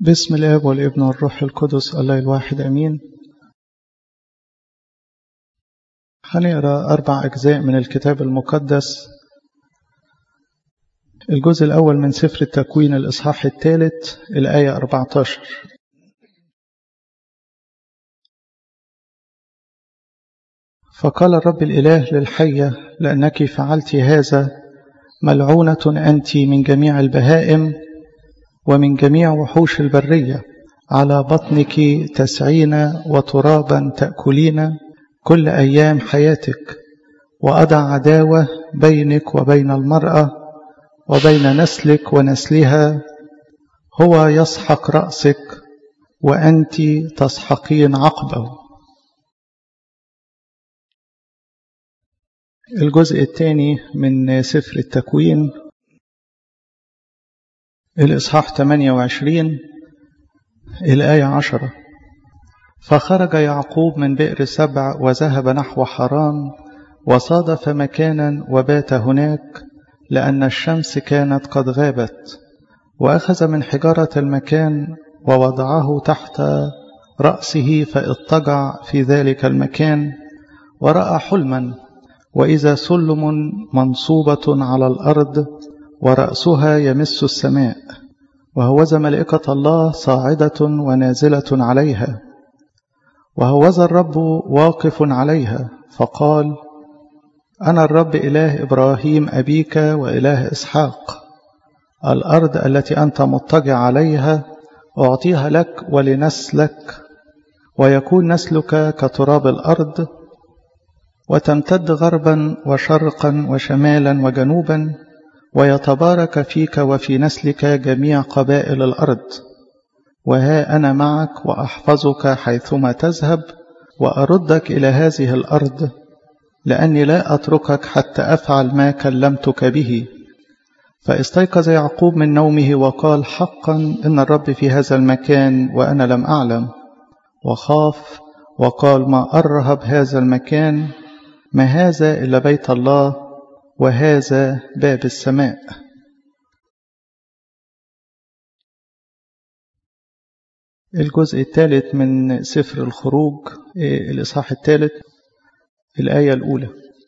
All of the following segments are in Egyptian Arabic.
بسم الاب والابن والروح القدس الله الواحد امين هنقرا اربع اجزاء من الكتاب المقدس الجزء الاول من سفر التكوين الاصحاح الثالث الايه 14 فقال الرب الاله للحيه لانك فعلت هذا ملعونه انت من جميع البهائم ومن جميع وحوش البرية على بطنك تسعين وترابا تأكلين كل أيام حياتك وأضع عداوة بينك وبين المرأة وبين نسلك ونسلها هو يسحق رأسك وأنت تسحقين عقبه الجزء الثاني من سفر التكوين الإصحاح 28 الآية 10 فخرج يعقوب من بئر سبع وذهب نحو حران وصادف مكانا وبات هناك لأن الشمس كانت قد غابت وأخذ من حجارة المكان ووضعه تحت رأسه فاضطجع في ذلك المكان ورأى حلما وإذا سلم منصوبة على الأرض ورأسها يمس السماء وهوذا ملائكة الله صاعدة ونازلة عليها وهوذا الرب واقف عليها فقال أنا الرب إله إبراهيم أبيك وإله إسحاق الأرض التي أنت مضطجع عليها أعطيها لك ولنسلك ويكون نسلك كتراب الأرض وتمتد غربا وشرقا وشمالا وجنوبا ويتبارك فيك وفي نسلك جميع قبائل الأرض وها أنا معك وأحفظك حيثما تذهب وأردك إلى هذه الأرض لأني لا أتركك حتى أفعل ما كلمتك به فاستيقظ يعقوب من نومه وقال حقا إن الرب في هذا المكان وأنا لم أعلم وخاف وقال ما أرهب هذا المكان ما هذا إلا بيت الله وهذا باب السماء الجزء الثالث من سفر الخروج الإصحاح الثالث الآية الأولى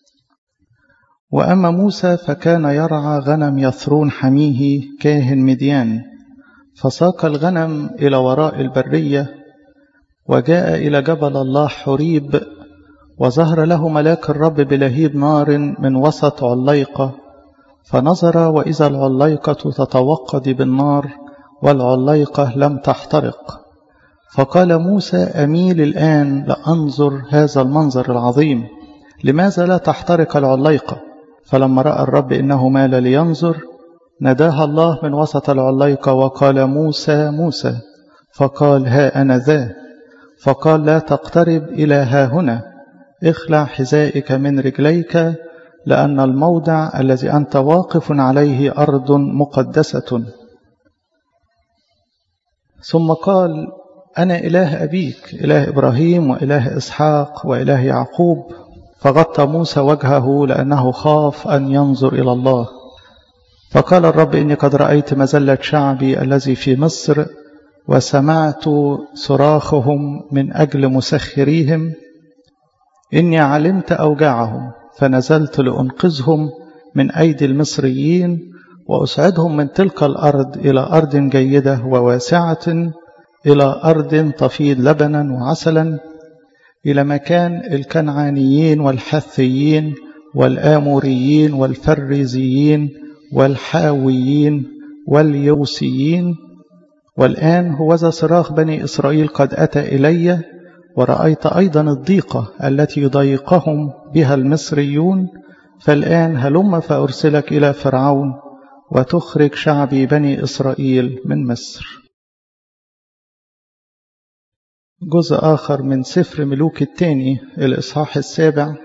وأما موسى فكان يرعى غنم يثرون حميه كاهن مديان فساق الغنم إلى وراء البرية وجاء إلى جبل الله حريب وظهر له ملاك الرب بلهيب نار من وسط عليقة فنظر وإذا العليقة تتوقد بالنار والعليقة لم تحترق فقال موسى أميل الآن لأنظر هذا المنظر العظيم لماذا لا تحترق العليقة فلما رأى الرب إنه مال لينظر نداها الله من وسط العليقة وقال موسى موسى فقال ها أنا ذا فقال لا تقترب إلى ها هنا اخلع حذائك من رجليك لأن الموضع الذي أنت واقف عليه أرض مقدسة ثم قال أنا إله أبيك إله إبراهيم وإله إسحاق وإله يعقوب فغطى موسى وجهه لأنه خاف أن ينظر إلى الله فقال الرب إني قد رأيت مزلة شعبي الذي في مصر وسمعت صراخهم من أجل مسخريهم إني علمت أوجاعهم فنزلت لأنقذهم من أيدي المصريين وأسعدهم من تلك الأرض إلى أرض جيدة وواسعة إلى أرض تفيض لبنا وعسلا إلى مكان الكنعانيين والحثيين والآموريين والفريزيين والحاويين واليوسيين والآن هوذا صراخ بني إسرائيل قد أتى إلي ورأيت أيضا الضيقة التي يضايقهم بها المصريون فالآن هلم فأرسلك إلى فرعون وتخرج شعبي بني إسرائيل من مصر جزء آخر من سفر ملوك الثاني الإصحاح السابع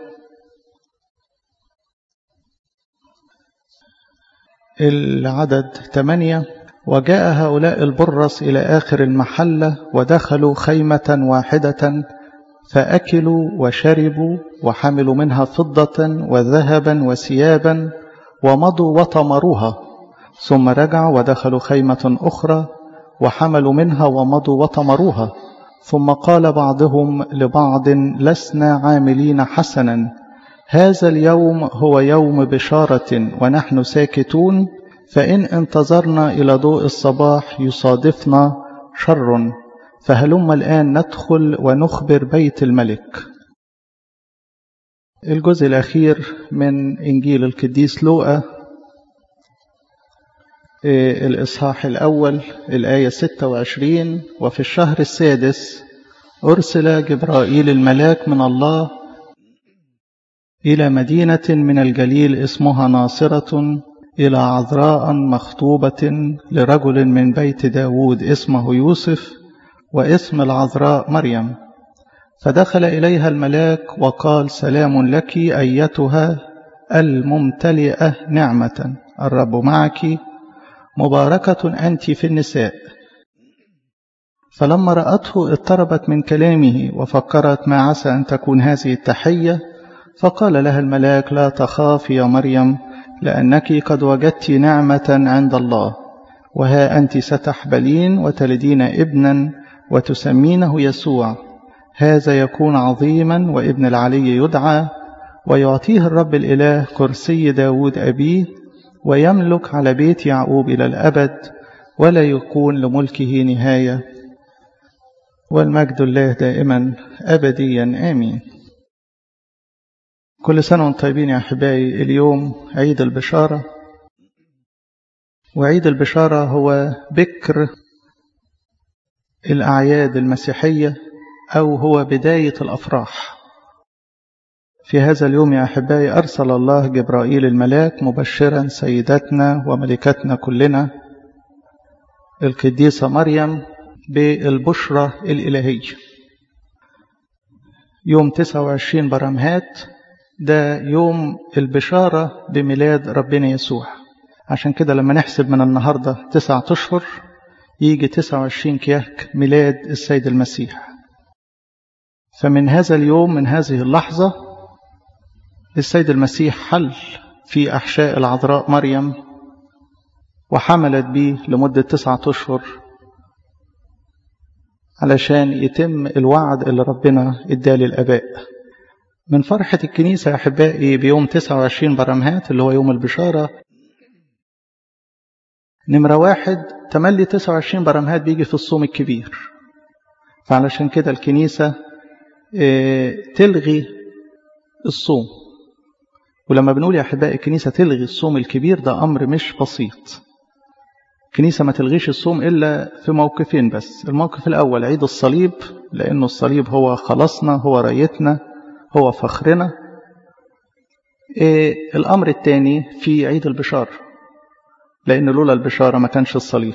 العدد ثمانية وجاء هؤلاء البرص إلى آخر المحلة ودخلوا خيمة واحدة فأكلوا وشربوا وحملوا منها فضة وذهبا وثيابا ومضوا وطمروها ثم رجعوا ودخلوا خيمة أخرى وحملوا منها ومضوا وطمروها ثم قال بعضهم لبعض لسنا عاملين حسنا هذا اليوم هو يوم بشارة ونحن ساكتون فإن انتظرنا إلى ضوء الصباح يصادفنا شر فهلم الآن ندخل ونخبر بيت الملك الجزء الأخير من إنجيل القديس لوقا الإصحاح الأول الآية 26 وفي الشهر السادس أرسل جبرائيل الملاك من الله إلى مدينة من الجليل اسمها ناصرة إلى عذراء مخطوبة لرجل من بيت داود اسمه يوسف واسم العذراء مريم فدخل إليها الملاك وقال سلام لك أيتها الممتلئة نعمة الرب معك مباركة أنت في النساء فلما رأته اضطربت من كلامه وفكرت ما عسى أن تكون هذه التحية فقال لها الملاك لا تخافي يا مريم لأنك قد وجدت نعمة عند الله وها أنت ستحبلين وتلدين ابنا وتسمينه يسوع هذا يكون عظيما وابن العلي يدعى ويعطيه الرب الإله كرسي داود أبيه ويملك على بيت يعقوب إلى الأبد ولا يكون لملكه نهاية والمجد الله دائما أبديا آمين كل سنة وانتم طيبين يا أحبائي اليوم عيد البشارة وعيد البشارة هو بكر الأعياد المسيحية أو هو بداية الأفراح في هذا اليوم يا أحبائي أرسل الله جبرائيل الملاك مبشرا سيدتنا وملكتنا كلنا القديسة مريم بالبشرة الإلهية يوم 29 برمهات ده يوم البشارة بميلاد ربنا يسوع عشان كده لما نحسب من النهاردة تسعة أشهر يجي 29 كياك ميلاد السيد المسيح فمن هذا اليوم من هذه اللحظة السيد المسيح حل في أحشاء العذراء مريم وحملت به لمدة تسعة أشهر علشان يتم الوعد اللي ربنا اداه للآباء من فرحة الكنيسة يا أحبائي بيوم 29 برمهات اللي هو يوم البشارة نمرة واحد تملي 29 برمهات بيجي في الصوم الكبير فعلشان كده الكنيسة تلغي الصوم ولما بنقول يا أحبائي الكنيسة تلغي الصوم الكبير ده أمر مش بسيط الكنيسة ما تلغيش الصوم إلا في موقفين بس الموقف الأول عيد الصليب لأنه الصليب هو خلاصنا هو رايتنا هو فخرنا إيه الأمر الثاني في عيد البشارة لأن لولا البشارة ما كانش الصليب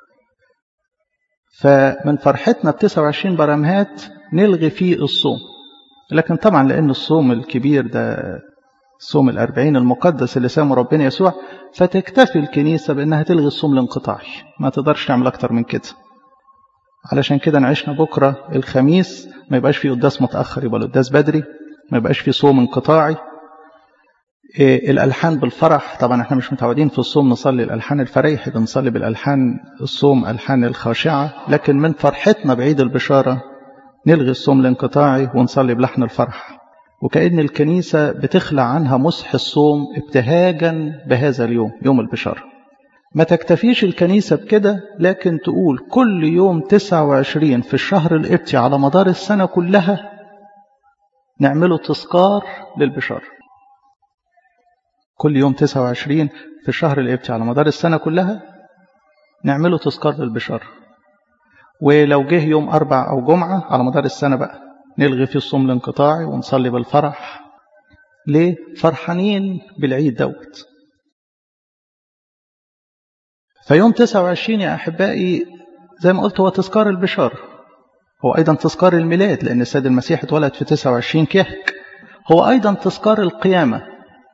فمن فرحتنا ب 29 برمهات نلغي فيه الصوم لكن طبعا لأن الصوم الكبير ده صوم الأربعين المقدس اللي سامه ربنا يسوع فتكتفي الكنيسة بأنها تلغي الصوم الانقطاعي ما تقدرش تعمل أكتر من كده علشان كده نعيشنا بكرة الخميس ما يبقاش فيه قداس متأخر يبقى القداس بدري ما يبقاش فيه صوم انقطاعي إيه الألحان بالفرح طبعا احنا مش متعودين في الصوم نصلي الألحان الفريحي بنصلي بالألحان الصوم ألحان الخاشعة لكن من فرحتنا بعيد البشارة نلغي الصوم الانقطاعي ونصلي بلحن الفرح وكأن الكنيسة بتخلع عنها مسح الصوم ابتهاجا بهذا اليوم يوم البشارة ما تكتفيش الكنيسة بكده لكن تقول كل يوم 29 في الشهر القبطي على مدار السنة كلها نعمله تذكار للبشارة كل يوم 29 في الشهر القبطي على مدار السنة كلها نعمله تذكار للبشارة ولو جه يوم أربع أو جمعة على مدار السنة بقى نلغي فيه الصوم الانقطاعي ونصلي بالفرح ليه؟ فرحانين بالعيد دوت فيوم 29 يا أحبائي زي ما قلت هو تذكار البشارة هو أيضا تذكار الميلاد لأن السيد المسيح اتولد في 29 كهك هو أيضا تذكار القيامة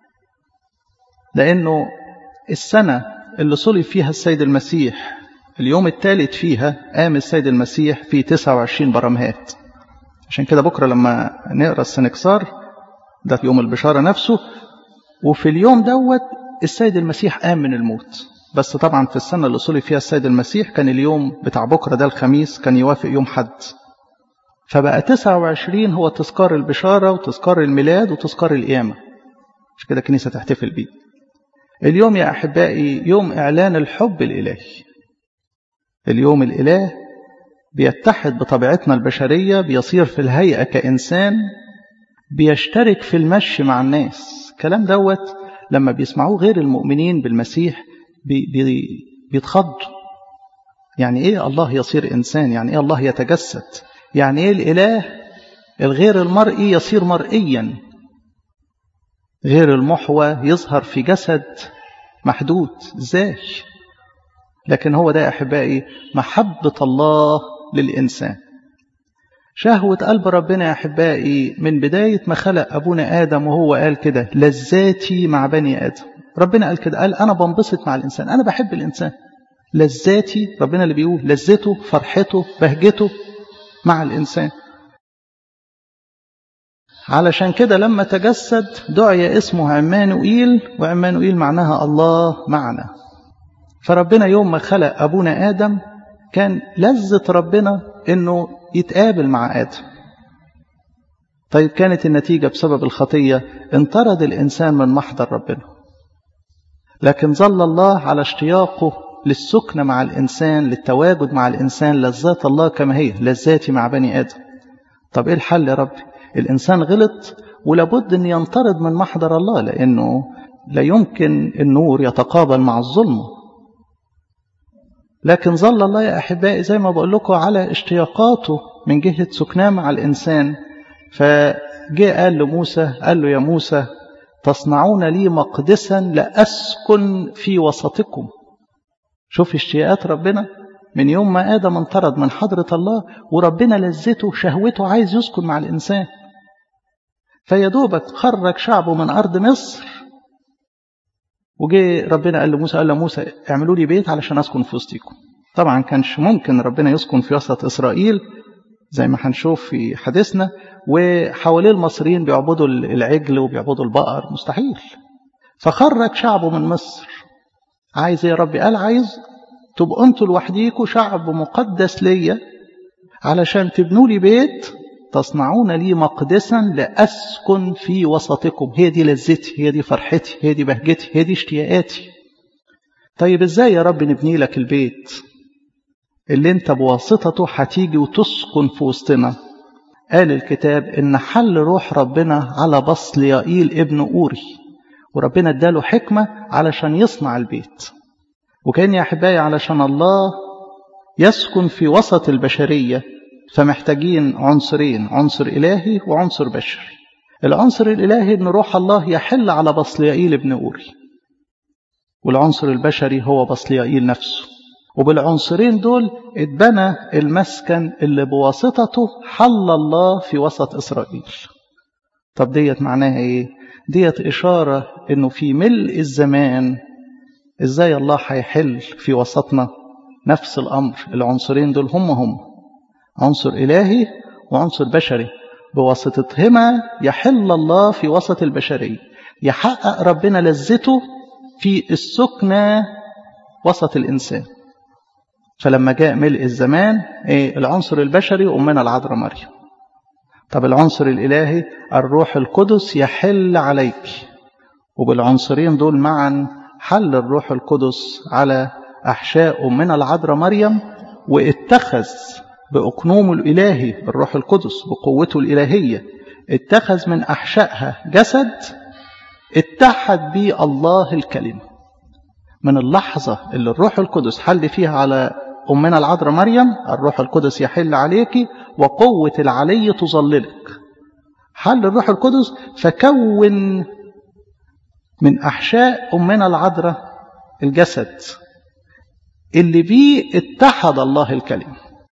لأنه السنة اللي صلب فيها السيد المسيح اليوم الثالث فيها قام السيد المسيح في 29 برمهات عشان كده بكرة لما نقرأ السنكسار ده في يوم البشارة نفسه وفي اليوم دوت السيد المسيح قام من الموت بس طبعا في السنة اللي صلي فيها السيد المسيح كان اليوم بتاع بكرة ده الخميس كان يوافق يوم حد فبقى 29 هو تذكار البشارة وتذكار الميلاد وتذكار القيامة مش كده الكنيسة تحتفل بيه اليوم يا أحبائي يوم إعلان الحب الإلهي اليوم الإله بيتحد بطبيعتنا البشرية بيصير في الهيئة كإنسان بيشترك في المشي مع الناس كلام دوت لما بيسمعوه غير المؤمنين بالمسيح بي بي بيتخضوا يعني ايه الله يصير انسان يعني ايه الله يتجسد يعني ايه الاله الغير المرئي يصير مرئيا غير المحوى يظهر في جسد محدود ازاي لكن هو ده يا احبائي محبه الله للانسان شهوة قلب ربنا يا أحبائي من بداية ما خلق أبونا آدم وهو قال كده لذاتي مع بني آدم ربنا قال كده قال أنا بنبسط مع الإنسان أنا بحب الإنسان لذاتي ربنا اللي بيقول لذته فرحته بهجته مع الإنسان علشان كده لما تجسد دعي اسمه عمانوئيل وعمانوئيل معناها الله معنا فربنا يوم ما خلق أبونا آدم كان لذة ربنا انه يتقابل مع ادم طيب كانت النتيجة بسبب الخطية انطرد الإنسان من محضر ربنا لكن ظل الله على اشتياقه للسكن مع الإنسان للتواجد مع الإنسان لذات الله كما هي لذاتي مع بني آدم طب إيه الحل يا ربي الإنسان غلط ولابد أن ينطرد من محضر الله لأنه لا يمكن النور يتقابل مع الظلمه لكن ظل الله يا أحبائي زي ما بقول لكم على اشتياقاته من جهة سكناه مع الإنسان فجاء قال لموسى قال له يا موسى تصنعون لي مقدسا لأسكن في وسطكم شوف اشتياقات ربنا من يوم ما آدم انطرد من حضرة الله وربنا لذته شهوته عايز يسكن مع الإنسان فيدوبك خرج شعبه من أرض مصر وجي ربنا قال لموسى قال لموسى اعملوا لي بيت علشان اسكن في وسطكم طبعا كانش ممكن ربنا يسكن في وسط اسرائيل زي ما هنشوف في حديثنا وحواليه المصريين بيعبدوا العجل وبيعبدوا البقر مستحيل فخرج شعبه من مصر عايز ايه يا ربي قال عايز تبقوا انتوا لوحديكوا شعب مقدس ليا علشان تبنوا لي بيت تصنعون لي مقدسا لأسكن في وسطكم هي دي لذتي هي دي فرحتي هي دي بهجتي هي دي اشتياقاتي طيب ازاي يا رب نبني لك البيت اللي انت بواسطته هتيجي وتسكن في وسطنا قال الكتاب ان حل روح ربنا على بصليائيل ابن أوري وربنا اداله حكمة علشان يصنع البيت وكان يا أحبائي علشان الله يسكن في وسط البشرية فمحتاجين عنصرين عنصر إلهي وعنصر بشري العنصر الإلهي أن روح الله يحل على بصليائيل ابن أوري والعنصر البشري هو بصليائيل نفسه وبالعنصرين دول اتبنى المسكن اللي بواسطته حل الله في وسط إسرائيل طب ديت معناها ايه ديت إشارة انه في ملء الزمان ازاي الله هيحل في وسطنا نفس الأمر العنصرين دول هم هم عنصر إلهي وعنصر بشري بواسطتهما يحل الله في وسط البشرية يحقق ربنا لذته في السكنة وسط الإنسان فلما جاء ملء الزمان إيه العنصر البشري أمنا العذراء مريم طب العنصر الإلهي الروح القدس يحل عليك وبالعنصرين دول معا حل الروح القدس على أحشاء أمنا العذراء مريم واتخذ بأقنومه الإلهي الروح القدس بقوته الإلهية اتخذ من أحشائها جسد اتحد به الله الكلمة من اللحظة اللي الروح القدس حل فيها على أمنا العذراء مريم الروح القدس يحل عليك وقوة العلي تظللك حل الروح القدس فكون من أحشاء أمنا العذراء الجسد اللي بيه اتحد الله الكلمة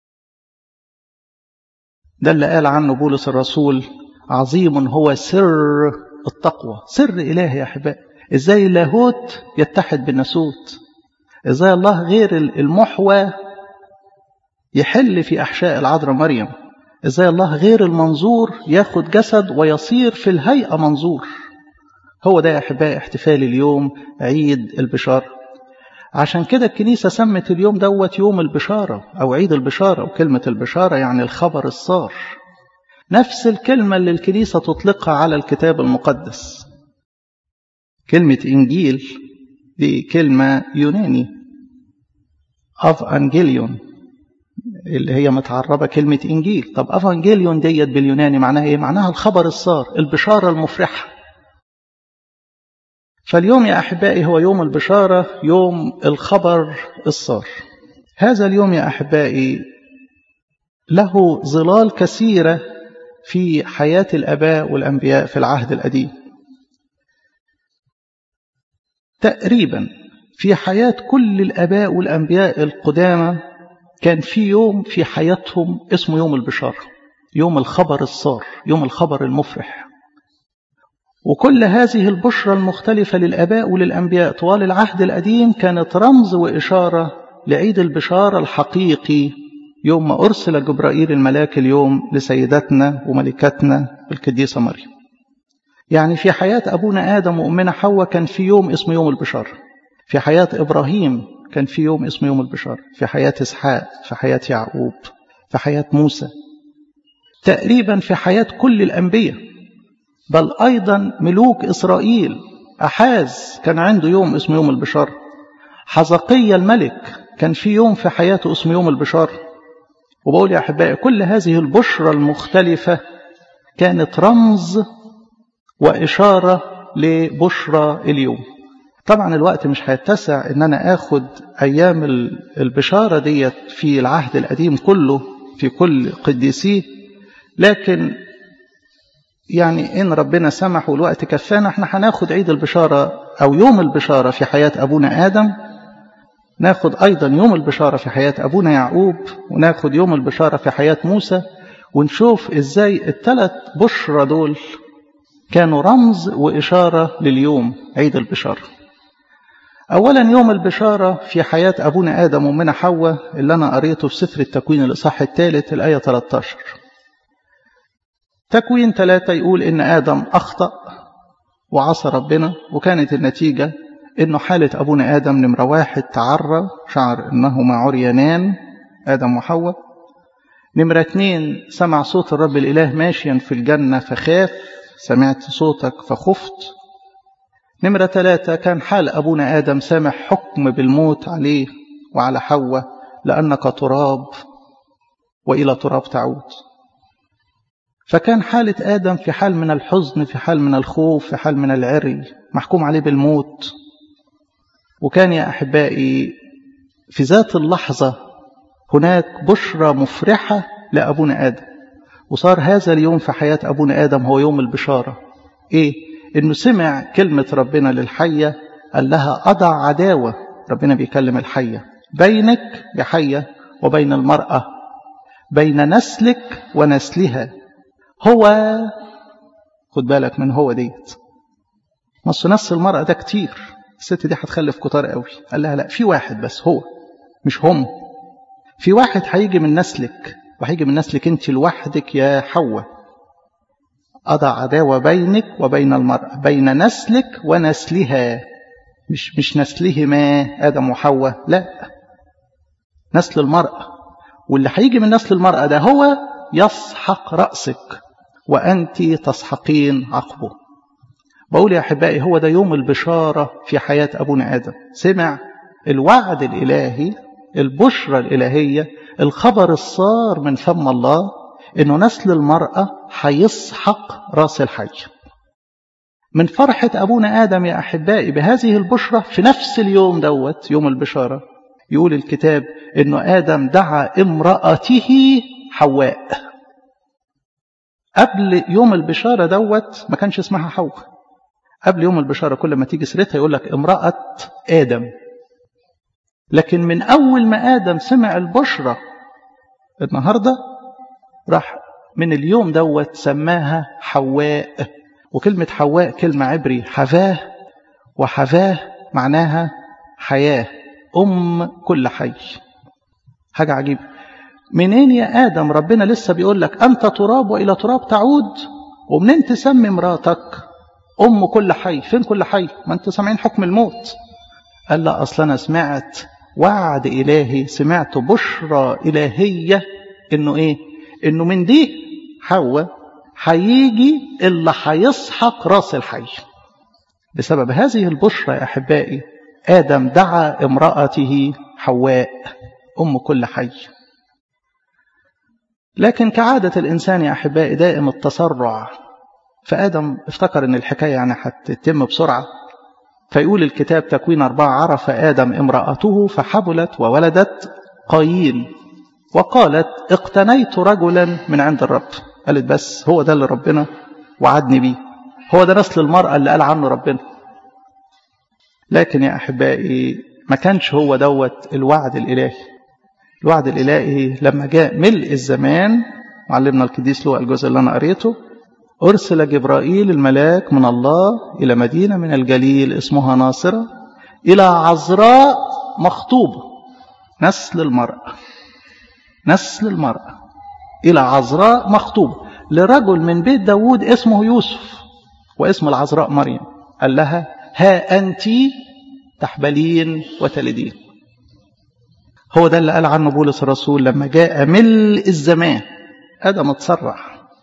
ده اللي قال عنه بولس الرسول عظيم هو سر التقوى سر إلهي يا أحبائي إزاي اللاهوت يتحد بالناسوت إزاي الله غير المحوى يحل في أحشاء العذراء مريم إزاي الله غير المنظور ياخد جسد ويصير في الهيئة منظور هو ده يا أحبائي احتفال اليوم عيد البشار عشان كده الكنيسة سمت اليوم دوت يوم البشارة أو عيد البشارة وكلمة البشارة يعني الخبر الصار نفس الكلمة اللي الكنيسة تطلقها على الكتاب المقدس كلمة إنجيل دي كلمة يوناني أف أنجيليون اللي هي متعربة كلمة إنجيل طب أفانجيليون ديت باليوناني معناها إيه؟ معناها الخبر الصار البشارة المفرحة فاليوم يا أحبائي هو يوم البشارة يوم الخبر الصار هذا اليوم يا أحبائي له ظلال كثيرة في حياة الأباء والأنبياء في العهد القديم تقريبا في حياة كل الأباء والأنبياء القدامى كان في يوم في حياتهم اسمه يوم البشارة يوم الخبر الصار يوم الخبر المفرح وكل هذه البشرى المختلفة للأباء وللأنبياء طوال العهد القديم كانت رمز وإشارة لعيد البشارة الحقيقي يوم ما أرسل جبرائيل الملاك اليوم لسيدتنا وملكتنا القديسة مريم يعني في حياة أبونا آدم وأمنا حواء كان في يوم اسمه يوم البشارة في حياة إبراهيم كان في يوم اسمه يوم البشارة في حياة إسحاق في حياة يعقوب في حياة موسى تقريبا في حياة كل الأنبياء بل أيضا ملوك إسرائيل أحاز كان عنده يوم اسمه يوم البشارة حزقية الملك كان في يوم في حياته اسمه يوم البشارة وبقول يا أحبائي كل هذه البشرى المختلفة كانت رمز وإشارة لبشرى اليوم طبعا الوقت مش هيتسع ان انا اخد ايام البشارة ديت في العهد القديم كله في كل قديسيه لكن يعني ان ربنا سمح والوقت كفانا احنا هناخد عيد البشارة او يوم البشارة في حياة ابونا ادم ناخد ايضا يوم البشارة في حياة ابونا يعقوب وناخد يوم البشارة في حياة موسى ونشوف ازاي الثلاث بشرى دول كانوا رمز وإشارة لليوم عيد البشارة أولا يوم البشارة في حياة أبونا آدم ومنا حواء اللي أنا قريته في سفر التكوين الإصحاح الثالث الآية 13 تكوين ثلاثة يقول إن آدم أخطأ وعصى ربنا وكانت النتيجة إنه حالة أبونا آدم نمرة واحد تعرى شعر إنهما عريانان آدم وحواء نمرة اتنين سمع صوت الرب الإله ماشيا في الجنة فخاف سمعت صوتك فخفت نمرة ثلاثة كان حال أبونا آدم سامع حكم بالموت عليه وعلى حواء لأنك تراب وإلى تراب تعود فكان حالة آدم في حال من الحزن في حال من الخوف في حال من العري محكوم عليه بالموت وكان يا أحبائي في ذات اللحظة هناك بشرى مفرحة لأبونا آدم وصار هذا اليوم في حياة أبونا آدم هو يوم البشارة إيه؟ إنه سمع كلمة ربنا للحية قال لها أضع عداوة ربنا بيكلم الحية بينك يا حية وبين المرأة بين نسلك ونسلها هو خد بالك من هو ديت نص نسل المرأة ده كتير الست دي هتخلف كتار قوي قال لها لا في واحد بس هو مش هم في واحد هيجي من نسلك وهيجي من نسلك انت لوحدك يا حواء أضع عداوة بينك وبين المرأة بين نسلك ونسلها مش مش نسلهما آدم وحواء لا نسل المرأة واللي هيجي من نسل المرأة ده هو يسحق رأسك وأنت تسحقين عقبه بقول يا أحبائي هو ده يوم البشارة في حياة أبونا آدم سمع الوعد الإلهي البشرى الإلهية الخبر الصار من فم الله انه نسل المرأة هيسحق راس الحي من فرحة أبونا آدم يا أحبائي بهذه البشرة في نفس اليوم دوت يوم البشارة يقول الكتاب انه آدم دعا امرأته حواء قبل يوم البشارة دوت ما كانش اسمها حواء قبل يوم البشارة كل ما تيجي سيرتها يقول لك امرأة آدم لكن من أول ما آدم سمع البشرة النهاردة راح من اليوم دوت سماها حواء وكلمة حواء كلمة عبري حفاه وحفاه معناها حياة أم كل حي حاجة عجيبة منين يا آدم ربنا لسه بيقول لك أنت تراب وإلى تراب تعود ومنين تسمي مراتك أم كل حي فين كل حي ما أنت سامعين حكم الموت قال لا أصل أنا سمعت وعد إلهي سمعت بشرى إلهية إنه إيه إنه من دي حواء هيجي اللي هيسحق راس الحي بسبب هذه البشرى يا أحبائي آدم دعا امرأته حواء أم كل حي لكن كعادة الإنسان يا أحبائي دائم التسرع فآدم افتكر أن الحكاية يعني هتتم بسرعة فيقول الكتاب تكوين أربعة عرف آدم امرأته فحبلت وولدت قايين وقالت اقتنيت رجلا من عند الرب قالت بس هو ده اللي ربنا وعدني بيه هو ده نسل المرأة اللي قال عنه ربنا لكن يا أحبائي ما كانش هو دوت الوعد الإلهي الوعد الإلهي لما جاء ملء الزمان معلمنا القديس لوقا الجزء اللي أنا قريته أرسل جبرائيل الملاك من الله إلى مدينة من الجليل اسمها ناصرة إلى عذراء مخطوبة نسل المرأة نسل المرأة إلى عذراء مخطوبة لرجل من بيت داود اسمه يوسف واسم العذراء مريم قال لها ها أنت تحبلين وتلدين هو ده اللي قال عنه بولس الرسول لما جاء ملء الزمان آدم اتسرع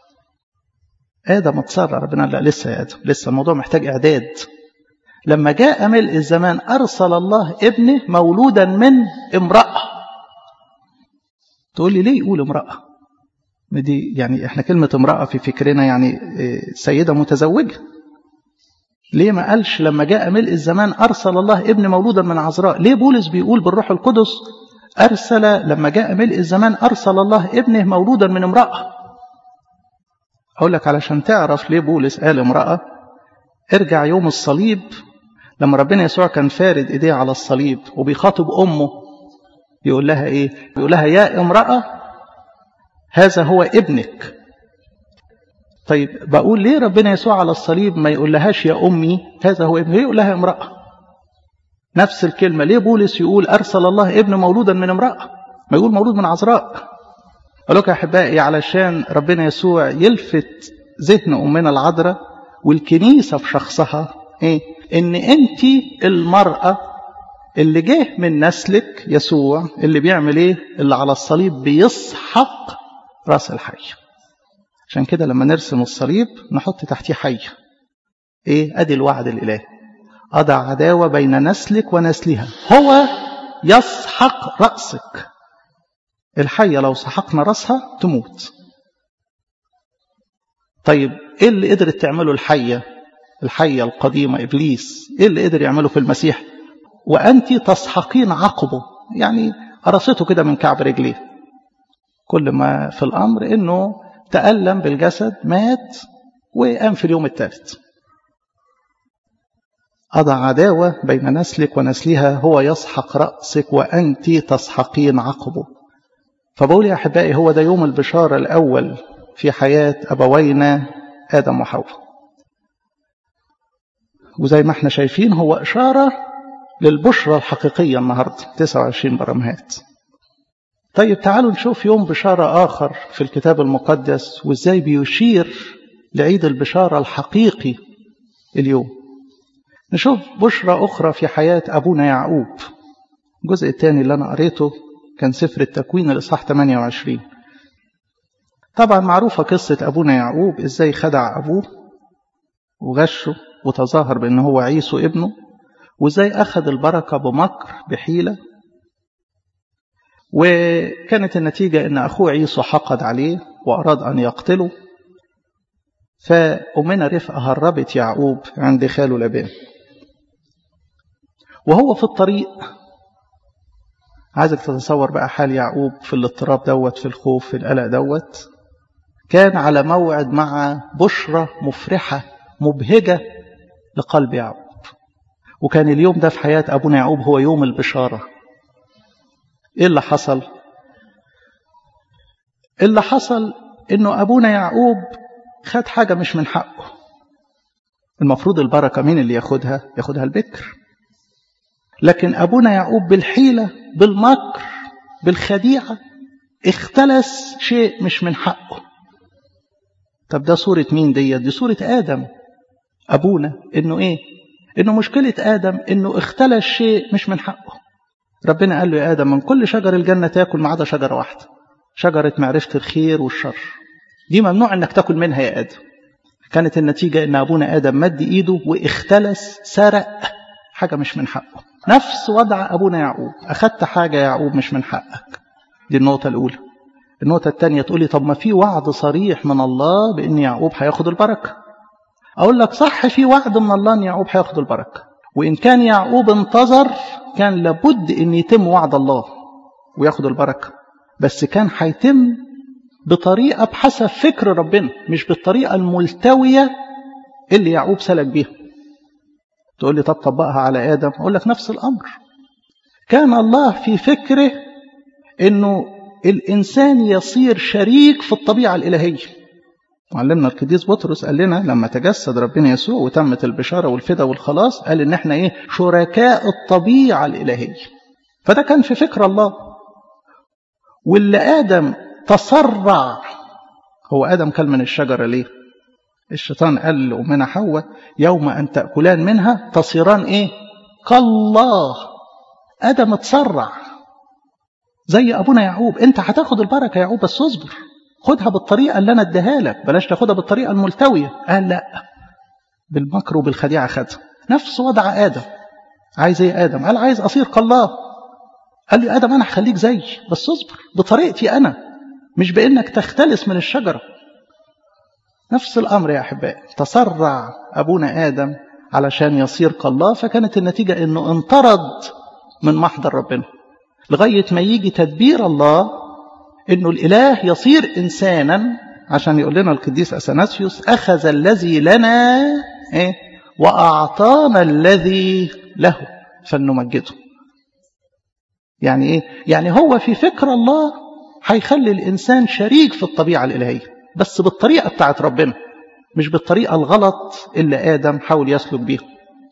آدم اتسرع ربنا لا لسه يا آدم لسه الموضوع محتاج إعداد لما جاء ملء الزمان أرسل الله ابنه مولودا من امرأة تقول لي ليه يقول امرأة دي يعني احنا كلمة امرأة في فكرنا يعني سيدة متزوجة ليه ما قالش لما جاء ملء الزمان أرسل الله ابن مولودا من عذراء ليه بولس بيقول بالروح القدس أرسل لما جاء ملء الزمان أرسل الله ابنه مولودا من امرأة أقول لك علشان تعرف ليه بولس قال امرأة ارجع يوم الصليب لما ربنا يسوع كان فارد ايديه على الصليب وبيخاطب أمه يقول لها ايه يقول لها يا امرأة هذا هو ابنك طيب بقول ليه ربنا يسوع على الصليب ما يقول لهاش يا أمي هذا هو ابني يقول لها امرأة نفس الكلمة ليه بولس يقول أرسل الله ابن مولودا من امرأة ما يقول مولود من عذراء أقول لك يا أحبائي علشان ربنا يسوع يلفت ذهن أمنا العذراء والكنيسة في شخصها إيه؟ إن أنت المرأة اللي جه من نسلك يسوع اللي بيعمل إيه؟ اللي على الصليب بيسحق راس الحي عشان كده لما نرسم الصليب نحط تحتيه حي ايه ادي الوعد الالهي اضع عداوه بين نسلك ونسلها هو يسحق راسك الحيه لو سحقنا راسها تموت طيب ايه اللي قدرت تعمله الحيه الحيه القديمه ابليس ايه اللي قدر يعمله في المسيح وانت تسحقين عقبه يعني قرصته كده من كعب رجليه كل ما في الامر انه تألم بالجسد مات وقام في اليوم الثالث أضع عداوة بين نسلك ونسلها هو يسحق رأسك وأنت تسحقين عقبه فبقول يا أحبائي هو ده يوم البشارة الأول في حياة أبوينا آدم وحواء وزي ما احنا شايفين هو إشارة للبشرة الحقيقية النهاردة 29 برمهات طيب تعالوا نشوف يوم بشارة آخر في الكتاب المقدس وإزاي بيشير لعيد البشارة الحقيقي اليوم نشوف بشرة أخرى في حياة أبونا يعقوب الجزء الثاني اللي أنا قريته كان سفر التكوين الإصحاح 28 طبعا معروفة قصة أبونا يعقوب إزاي خدع أبوه وغشه وتظاهر بأنه هو عيسو ابنه وإزاي أخذ البركة بمكر بحيلة وكانت النتيجة أن أخوه عيسو حقد عليه وأراد أن يقتله فأمنا رفقة هربت يعقوب عند خاله لبان وهو في الطريق عايزك تتصور بقى حال يعقوب في الاضطراب دوت في الخوف في القلق دوت كان على موعد مع بشرة مفرحة مبهجة لقلب يعقوب وكان اليوم ده في حياة أبونا يعقوب هو يوم البشارة إيه اللي حصل اللي حصل إنه أبونا يعقوب خد حاجة مش من حقه المفروض البركة مين اللي ياخدها ياخدها البكر لكن أبونا يعقوب بالحيلة بالمكر بالخديعة اختلس شيء مش من حقه طب ده صورة مين دي دي صورة آدم أبونا إنه إيه إنه مشكلة آدم إنه اختلى شيء مش من حقه ربنا قال له يا آدم من كل شجر الجنة تاكل ما عدا شجرة واحدة شجرة معرفة الخير والشر دي ممنوع إنك تاكل منها يا آدم كانت النتيجة إن أبونا آدم مد إيده واختلس سرق حاجة مش من حقه نفس وضع أبونا يعقوب أخدت حاجة يا يعقوب مش من حقك دي النقطة الأولى النقطة الثانية تقولي طب ما في وعد صريح من الله بأن يعقوب هياخد البركة أقول لك صح في وعد من الله أن يعقوب هياخد البركة وإن كان يعقوب انتظر كان لابد أن يتم وعد الله وياخد البركة بس كان هيتم بطريقة بحسب فكر ربنا مش بالطريقة الملتوية اللي يعقوب سلك بيها تقول لي طب طبقها على آدم أقول لك نفس الأمر كان الله في فكره أنه الإنسان يصير شريك في الطبيعة الإلهية معلمنا القديس بطرس قال لنا لما تجسد ربنا يسوع وتمت البشارة والفدا والخلاص قال إن احنا إيه شركاء الطبيعة الإلهية فده كان في فكر الله واللي آدم تسرع هو آدم كل من الشجرة ليه الشيطان قال لأمنا حواء يوم أن تأكلان منها تصيران إيه كالله آدم اتسرع زي أبونا يعقوب أنت هتاخد البركة يا يعقوب بس اصبر خدها بالطريقة اللي أنا اديها لك بلاش تاخدها بالطريقة الملتوية قال لا بالمكر وبالخديعة خدها نفس وضع آدم عايز ايه آدم قال عايز أصير كالله قال لي آدم أنا هخليك زي بس اصبر بطريقتي أنا مش بإنك تختلس من الشجرة نفس الأمر يا أحبائي تسرع أبونا آدم علشان يصير كالله فكانت النتيجة أنه انطرد من محضر ربنا لغاية ما يجي تدبير الله أنه الإله يصير إنسانا عشان يقول لنا القديس أثناسيوس أخذ الذي لنا إيه؟ وأعطانا الذي له فلنمجده يعني إيه؟ يعني هو في فكر الله هيخلي الإنسان شريك في الطبيعة الإلهية بس بالطريقة بتاعت ربنا مش بالطريقة الغلط اللي آدم حاول يسلك بيها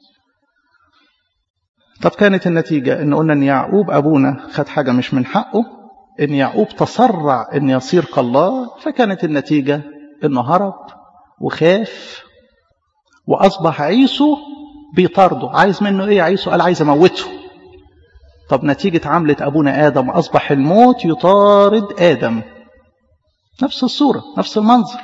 طب كانت النتيجة إن قلنا إن يعقوب أبونا خد حاجة مش من حقه إن يعقوب تسرع إن يصير كالله فكانت النتيجة إنه هرب وخاف وأصبح عيسو بيطارده عايز منه إيه عيسو قال عايز أموته طب نتيجة عملة أبونا آدم أصبح الموت يطارد آدم نفس الصورة نفس المنظر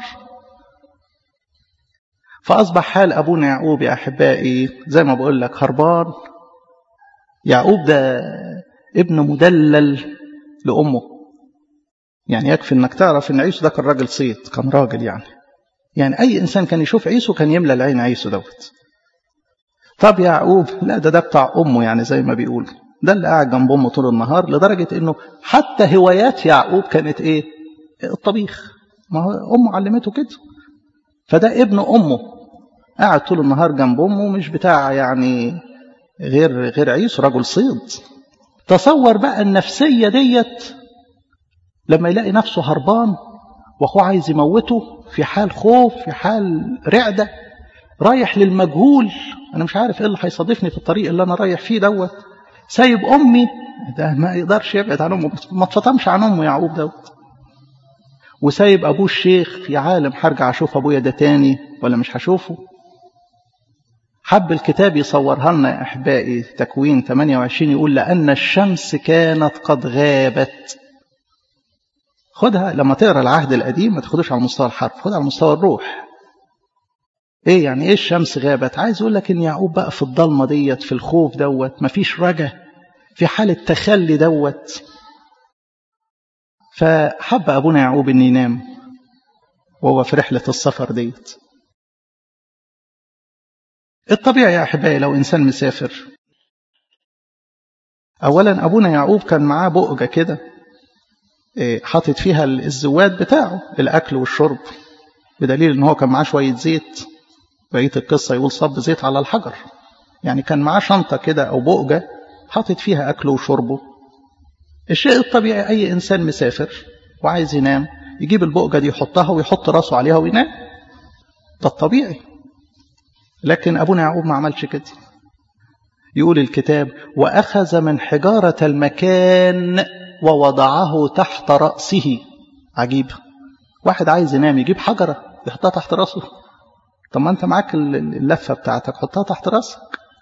فأصبح حال أبونا يعقوب يا أحبائي زي ما بقول لك هربان يعقوب ده ابن مدلل لأمه يعني يكفي انك تعرف ان عيسو ده كان راجل صيت كان راجل يعني يعني اي انسان كان يشوف عيسو كان يملى العين عيسو دوت طب يعقوب لا ده ده بتاع امه يعني زي ما بيقول ده اللي قاعد جنب امه طول النهار لدرجه انه حتى هوايات يعقوب كانت ايه الطبيخ ما هو امه علمته كده فده ابن امه قاعد طول النهار جنب امه مش بتاع يعني غير غير عيسو رجل صيد تصور بقى النفسية ديت لما يلاقي نفسه هربان واخوه عايز يموته في حال خوف في حال رعدة رايح للمجهول انا مش عارف ايه اللي هيصادفني في الطريق اللي انا رايح فيه دوت سايب امي ده ما يقدرش يبعد عن امه ما اتفطمش عن امه يعقوب دوت وسايب ابوه الشيخ يا عالم هرجع اشوف ابويا ده تاني ولا مش هشوفه حب الكتاب يصورها لنا يا احبائي تكوين 28 يقول لان الشمس كانت قد غابت خدها لما تقرا العهد القديم ما تاخدوش على مستوى الحرف خدها على مستوى الروح ايه يعني ايه الشمس غابت عايز اقول لك ان يعقوب بقى في الضلمه ديت في الخوف دوت مفيش رجا في حاله تخلي دوت فحب ابونا يعقوب ان ينام وهو في رحله السفر ديت الطبيعي يا احبائي لو انسان مسافر اولا ابونا يعقوب كان معاه بؤجه كده حاطط فيها الزواد بتاعه الاكل والشرب بدليل ان هو كان معاه شويه زيت بقيه القصه يقول صب زيت على الحجر يعني كان معاه شنطه كده او بؤجه حاطط فيها اكله وشربه الشيء الطبيعي اي انسان مسافر وعايز ينام يجيب البؤجه دي يحطها ويحط راسه عليها وينام ده الطبيعي لكن ابونا يعقوب ما عملش كده يقول الكتاب واخذ من حجاره المكان ووضعه تحت راسه عجيب واحد عايز ينام يجيب حجره يحطها تحت راسه طب ما انت معاك اللفه بتاعتك حطها تحت راسك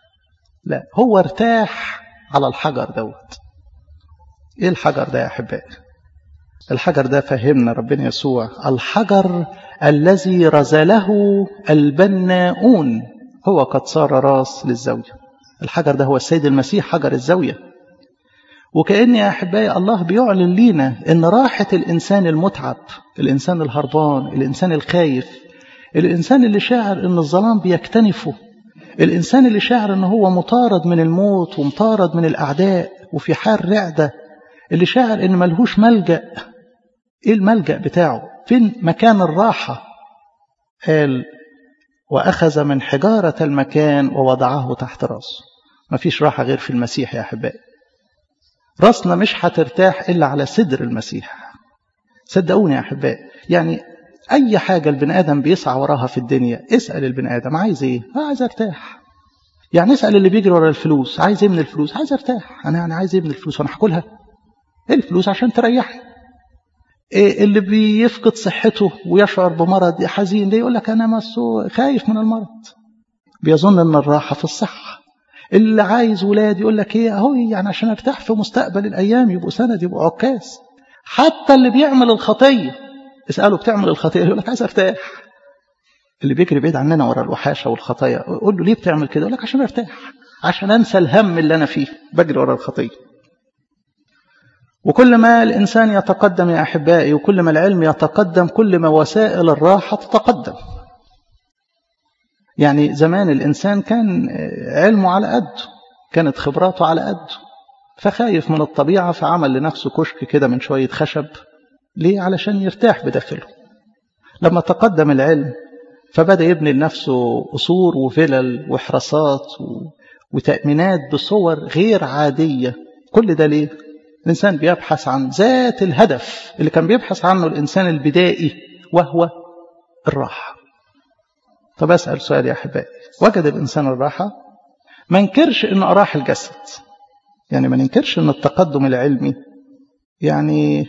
لا هو ارتاح على الحجر دوت ايه الحجر ده يا احبائي الحجر ده فهمنا ربنا يسوع الحجر الذي رزله البناؤون هو قد صار راس للزاوية الحجر ده هو السيد المسيح حجر الزاوية وكأن يا أحبائي الله بيعلن لينا إن راحة الإنسان المتعب الإنسان الهربان الإنسان الخايف الإنسان اللي شاعر إن الظلام بيكتنفه الإنسان اللي شاعر إن هو مطارد من الموت ومطارد من الأعداء وفي حال رعدة اللي شاعر إن ملهوش ملجأ إيه الملجأ بتاعه فين مكان الراحة قال وأخذ من حجارة المكان ووضعه تحت راسه مفيش راحة غير في المسيح يا أحبائي راسنا مش هترتاح إلا على صدر المسيح صدقوني يا أحبائي يعني أي حاجة البني آدم بيسعى وراها في الدنيا اسأل البني آدم عايز إيه؟ عايز أرتاح يعني اسأل اللي بيجري ورا الفلوس عايز إيه من الفلوس؟ عايز أرتاح أنا يعني عايز إيه من الفلوس وأنا هاكلها؟ إيه الفلوس عشان تريحني إيه اللي بيفقد صحته ويشعر بمرض حزين ليه يقول لك أنا مسو خايف من المرض بيظن أن الراحة في الصحة اللي عايز ولاد يقول لك ايه اهو يعني عشان ارتاح في مستقبل الايام يبقوا سند يبقوا عكاز حتى اللي بيعمل الخطيه اساله بتعمل الخطيه يقول لك عايز ارتاح اللي بيجري بعيد عننا ورا الوحاشه والخطايا قول له ليه بتعمل كده يقول لك عشان ارتاح عشان انسى الهم اللي انا فيه بجري ورا الخطيه وكل ما الانسان يتقدم يا احبائي وكل ما العلم يتقدم كل ما وسائل الراحه تتقدم يعني زمان الإنسان كان علمه على قده كانت خبراته على قده فخايف من الطبيعة فعمل لنفسه كشك كده من شوية خشب ليه؟ علشان يرتاح بداخله لما تقدم العلم فبدأ يبني لنفسه قصور وفلل وحراسات وتأمينات بصور غير عادية كل ده ليه؟ الإنسان بيبحث عن ذات الهدف اللي كان بيبحث عنه الإنسان البدائي وهو الراحة طب أسأل سؤال يا أحبائي وجد الإنسان الراحة ما انكرش إنه أراح الجسد يعني ما ننكرش إن التقدم العلمي يعني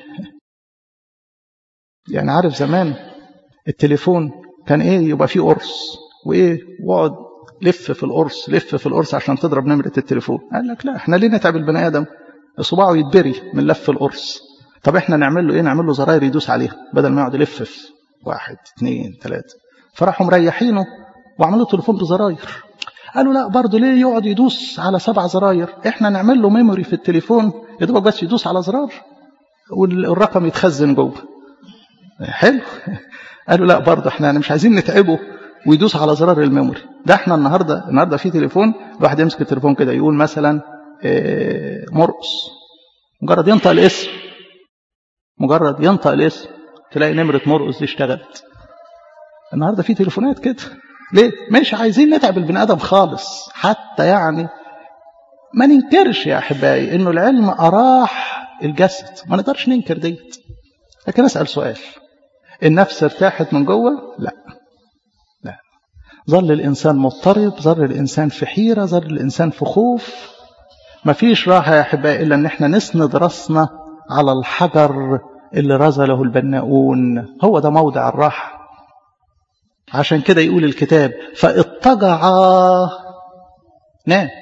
يعني عارف زمان التليفون كان إيه يبقى فيه قرص وإيه واقعد لف في القرص لف في القرص عشان تضرب نمرة التليفون قال لك لا احنا ليه نتعب البني آدم صباعه يتبري من لف القرص طب احنا نعمل له ايه نعمل له زراير يدوس عليها بدل ما يقعد يلف في واحد اثنين ثلاثة فراحوا مريحينه وعملوا تليفون بزراير قالوا لا برضه ليه يقعد يدوس على سبع زراير احنا نعمل له ميموري في التليفون يا دوبك بس يدوس على زرار والرقم يتخزن جوه حلو قالوا لا برضه احنا مش عايزين نتعبه ويدوس على زرار الميموري ده احنا النهارده النهارده في تليفون الواحد يمسك التليفون كده يقول مثلا اه مرقص مجرد ينطق الاسم مجرد ينطق الاسم تلاقي نمره مرقص دي اشتغلت النهارده في تليفونات كده ليه مش عايزين نتعب البني ادم خالص حتى يعني ما ننكرش يا احبائي انه العلم اراح الجسد ما نقدرش ننكر ديت لكن اسال سؤال النفس ارتاحت من جوه لا لا ظل الانسان مضطرب ظل الانسان في حيره ظل الانسان في خوف ما فيش راحه يا احبائي الا ان احنا نسند راسنا على الحجر اللي رزله البناؤون هو ده موضع الراحه عشان كده يقول الكتاب فاضطجع نام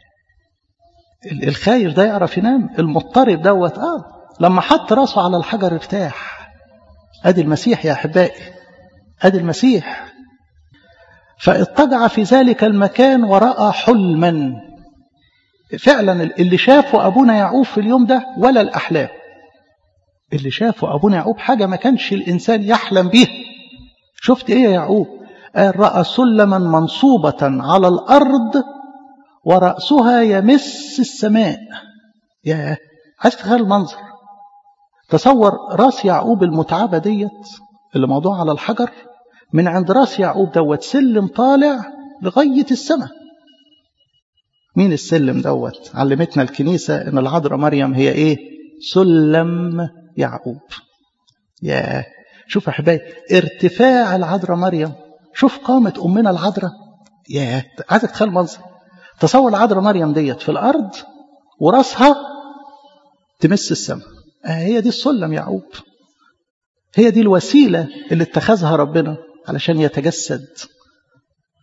الخايف ده يعرف ينام المضطرب دوت اه لما حط راسه على الحجر ارتاح ادي المسيح يا احبائي ادي المسيح فاضطجع في ذلك المكان وراى حلما فعلا اللي شافه ابونا يعقوب في اليوم ده ولا الاحلام اللي شافه ابونا يعقوب حاجه ما كانش الانسان يحلم بيها شفت ايه يا يعقوب قال راى سلما منصوبه على الارض وراسها يمس السماء يا عايز تخيل المنظر تصور راس يعقوب المتعبه ديت اللي موضوع على الحجر من عند راس يعقوب دوت سلم طالع لغايه السماء مين السلم دوت علمتنا الكنيسه ان العذراء مريم هي ايه سلم يعقوب يا شوف يا احبائي ارتفاع العذراء مريم شوف قامة أمنا العذراء يا عايزك تخيل منظر تصور العذراء مريم ديت في الأرض وراسها تمس السماء آه هي دي السلم يعقوب هي دي الوسيلة اللي اتخذها ربنا علشان يتجسد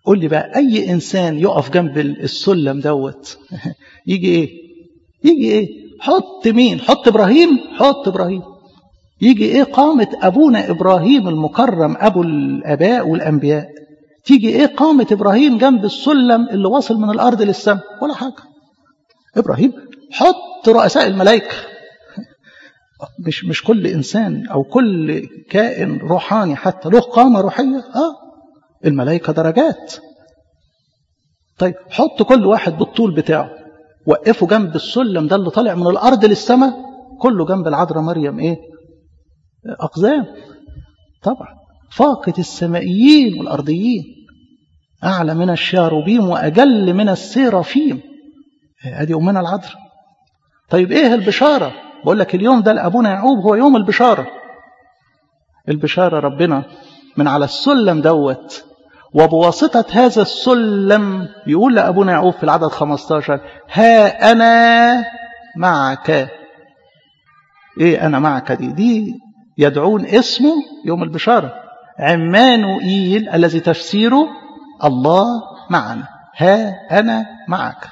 قول لي بقى أي إنسان يقف جنب السلم دوت يجي إيه يجي إيه حط مين حط إبراهيم حط إبراهيم يجي إيه قامة أبونا إبراهيم المكرم أبو الآباء والأنبياء تيجي إيه قامة إبراهيم جنب السلم اللي واصل من الأرض للسماء ولا حاجة إبراهيم حط رؤساء الملائكة مش مش كل إنسان أو كل كائن روحاني حتى له قامة روحية آه الملائكة درجات طيب حط كل واحد بالطول بتاعه وقفه جنب السلم ده اللي طالع من الأرض للسماء كله جنب العذراء مريم إيه أقزام طبعا فاقة السمائيين والأرضيين أعلى من الشاروبيم وأجل من السيرافيم هذه أمنا العذراء طيب إيه البشارة بقول لك اليوم ده لأبونا يعقوب هو يوم البشارة البشارة ربنا من على السلم دوت وبواسطة هذا السلم يقول لأبونا يعقوب في العدد 15 ها أنا معك إيه أنا معك دي دي يدعون اسمه يوم البشارة عمانوئيل الذي تفسيره الله معنا ها أنا معك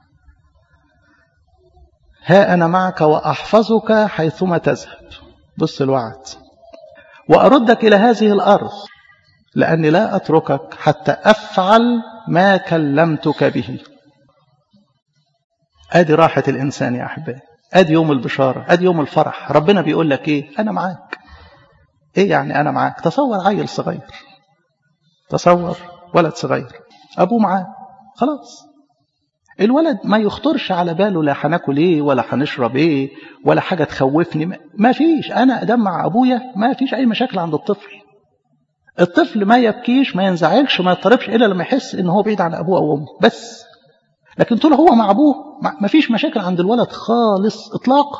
ها أنا معك وأحفظك حيثما تذهب بص الوعد وأردك إلى هذه الأرض لأني لا أتركك حتى أفعل ما كلمتك به أدي راحة الإنسان يا أحبائي أدي يوم البشارة أدي يوم الفرح ربنا بيقول لك إيه أنا معاك إيه يعني أنا معاك تصور عيل صغير تصور ولد صغير أبوه معاه خلاص الولد ما يخطرش على باله لا هناكل ايه ولا هنشرب ايه ولا حاجه تخوفني ما فيش انا ادم مع ابويا ما فيش اي مشاكل عند الطفل الطفل ما يبكيش ما ينزعجش ما يضطربش الا لما يحس ان هو بعيد عن ابوه او امه بس لكن طول هو مع ابوه ما فيش مشاكل عند الولد خالص اطلاقا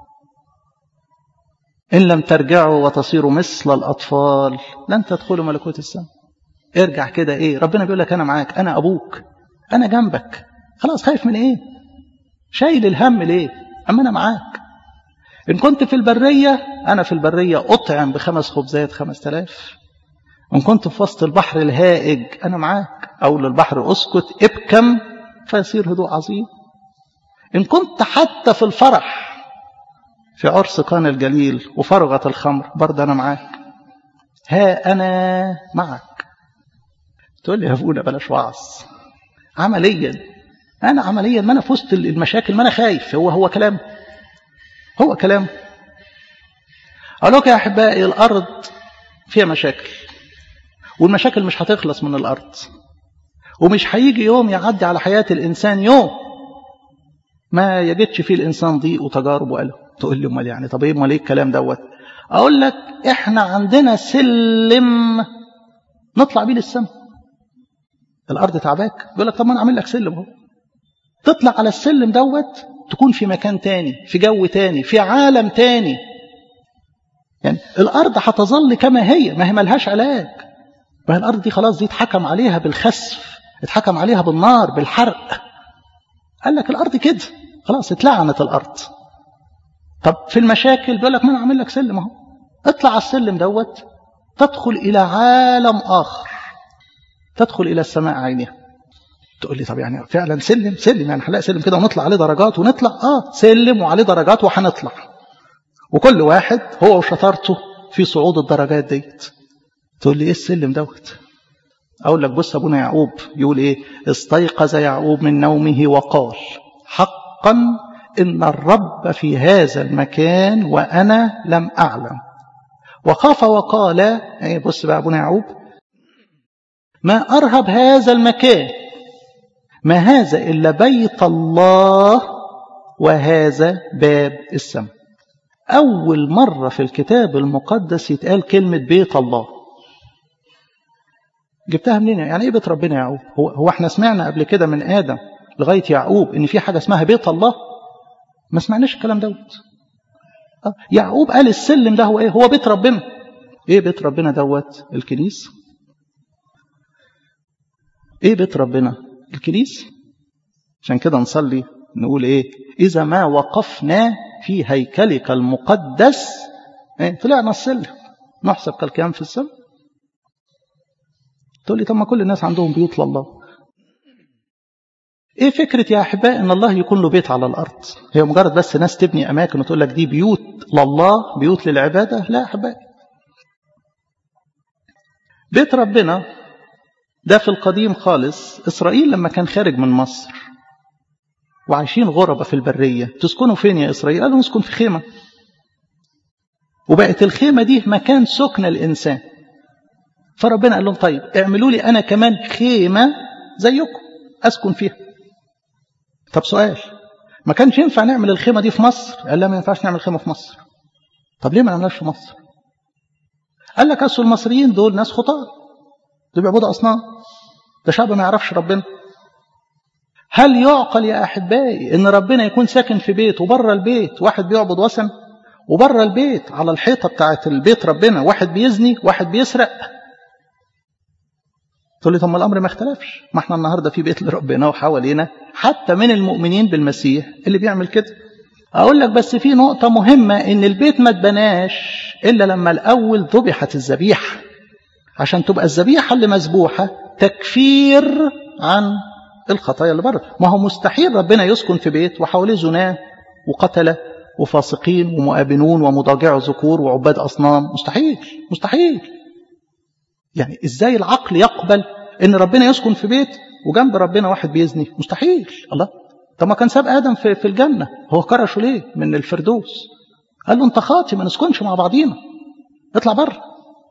ان لم ترجعوا وتصيروا مثل الاطفال لن تدخلوا ملكوت السماء ارجع كده ايه ربنا بيقول لك انا معاك انا ابوك انا جنبك خلاص خايف من ايه شايل الهم ليه اما انا معاك ان كنت في البرية انا في البرية اطعم بخمس خبزات خمس تلاف ان كنت في وسط البحر الهائج انا معاك او للبحر اسكت ابكم فيصير هدوء عظيم ان كنت حتى في الفرح في عرس قان الجليل وفرغة الخمر برضه انا معاك ها انا معك تقول لي يا ابونا بلاش وعظ عمليا انا عمليا ما انا في وسط المشاكل ما انا خايف هو هو كلام هو كلام اقول لك يا احبائي الارض فيها مشاكل والمشاكل مش هتخلص من الارض ومش هيجي يوم يعدي على حياه الانسان يوم ما يجدش فيه الانسان ضيق وتجارب وقلق تقول لي امال يعني طب ايه امال ايه الكلام دوت اقول لك احنا عندنا سلم نطلع بيه للسماء الارض تعباك يقول لك طب ما انا اعمل لك سلم اهو تطلع على السلم دوت تكون في مكان تاني في جو تاني في عالم تاني يعني الارض هتظل كما هي ما هي ملهاش علاج ما هي الارض دي خلاص دي اتحكم عليها بالخسف اتحكم عليها بالنار بالحرق قال لك الارض كده خلاص اتلعنت الارض طب في المشاكل بيقول لك ما انا اعمل لك سلم اهو اطلع على السلم دوت تدخل الى عالم اخر تدخل الى السماء عينها تقول لي طب يعني فعلا سلم سلم يعني هنلاقي سلم كده ونطلع عليه درجات ونطلع اه سلم وعليه درجات وهنطلع وكل واحد هو وشطارته في صعود الدرجات ديت تقول لي ايه السلم دوت اقول لك بص ابونا يعقوب يقول ايه استيقظ يعقوب من نومه وقال حقا ان الرب في هذا المكان وانا لم اعلم وخاف وقال ايه بص بقى ابونا يعقوب ما ارهب هذا المكان ما هذا إلا بيت الله وهذا باب السماء أول مرة في الكتاب المقدس يتقال كلمة بيت الله جبتها منين يعني ايه بيت ربنا يعقوب هو, هو احنا سمعنا قبل كده من آدم لغاية يعقوب ان في حاجة اسمها بيت الله ما سمعناش الكلام دوت يعقوب قال السلم ده هو ايه هو بيت ربنا ايه بيت ربنا دوت الكنيسة ايه بيت ربنا الكنيسة عشان كده نصلي نقول ايه اذا ما وقفنا في هيكلك المقدس ايه طلعنا السلم نحسب كالكيان في السماء تقول لي طب ما كل الناس عندهم بيوت لله ايه فكرة يا احباء ان الله يكون له بيت على الارض هي مجرد بس ناس تبني اماكن وتقول لك دي بيوت لله بيوت للعبادة لا يا احباء بيت ربنا ده في القديم خالص اسرائيل لما كان خارج من مصر وعايشين غربة في البرية تسكنوا فين يا اسرائيل قالوا نسكن في خيمة وبقت الخيمة دي مكان سكن الإنسان فربنا قال لهم طيب اعملوا لي أنا كمان خيمة زيكم أسكن فيها طب سؤال ما كانش ينفع نعمل الخيمة دي في مصر قال لا ما ينفعش نعمل خيمة في مصر طب ليه ما نعملهاش في مصر قال لك أصل المصريين دول ناس خطاة دول بيعبدوا أصنام ده شعب ما يعرفش ربنا هل يعقل يا أحبائي إن ربنا يكون ساكن في بيت وبره البيت واحد بيعبد وثن وبره البيت على الحيطة بتاعت البيت ربنا واحد بيزني واحد بيسرق تقول لي طب ما الأمر ما اختلفش ما احنا النهاردة في بيت لربنا وحوالينا حتى من المؤمنين بالمسيح اللي بيعمل كده أقول لك بس في نقطة مهمة إن البيت ما اتبناش إلا لما الأول ذبحت الذبيحة عشان تبقى الذبيحة اللي مذبوحة تكفير عن الخطايا اللي بره ما هو مستحيل ربنا يسكن في بيت وحواليه زناه وقتله وفاسقين ومؤابنون ومضاجع ذكور وعباد أصنام مستحيل مستحيل يعني إزاي العقل يقبل إن ربنا يسكن في بيت وجنب ربنا واحد بيزني مستحيل الله طب ما كان ساب آدم في, في الجنة هو كرشه ليه من الفردوس قال له أنت خاطي ما نسكنش مع بعضينا اطلع بره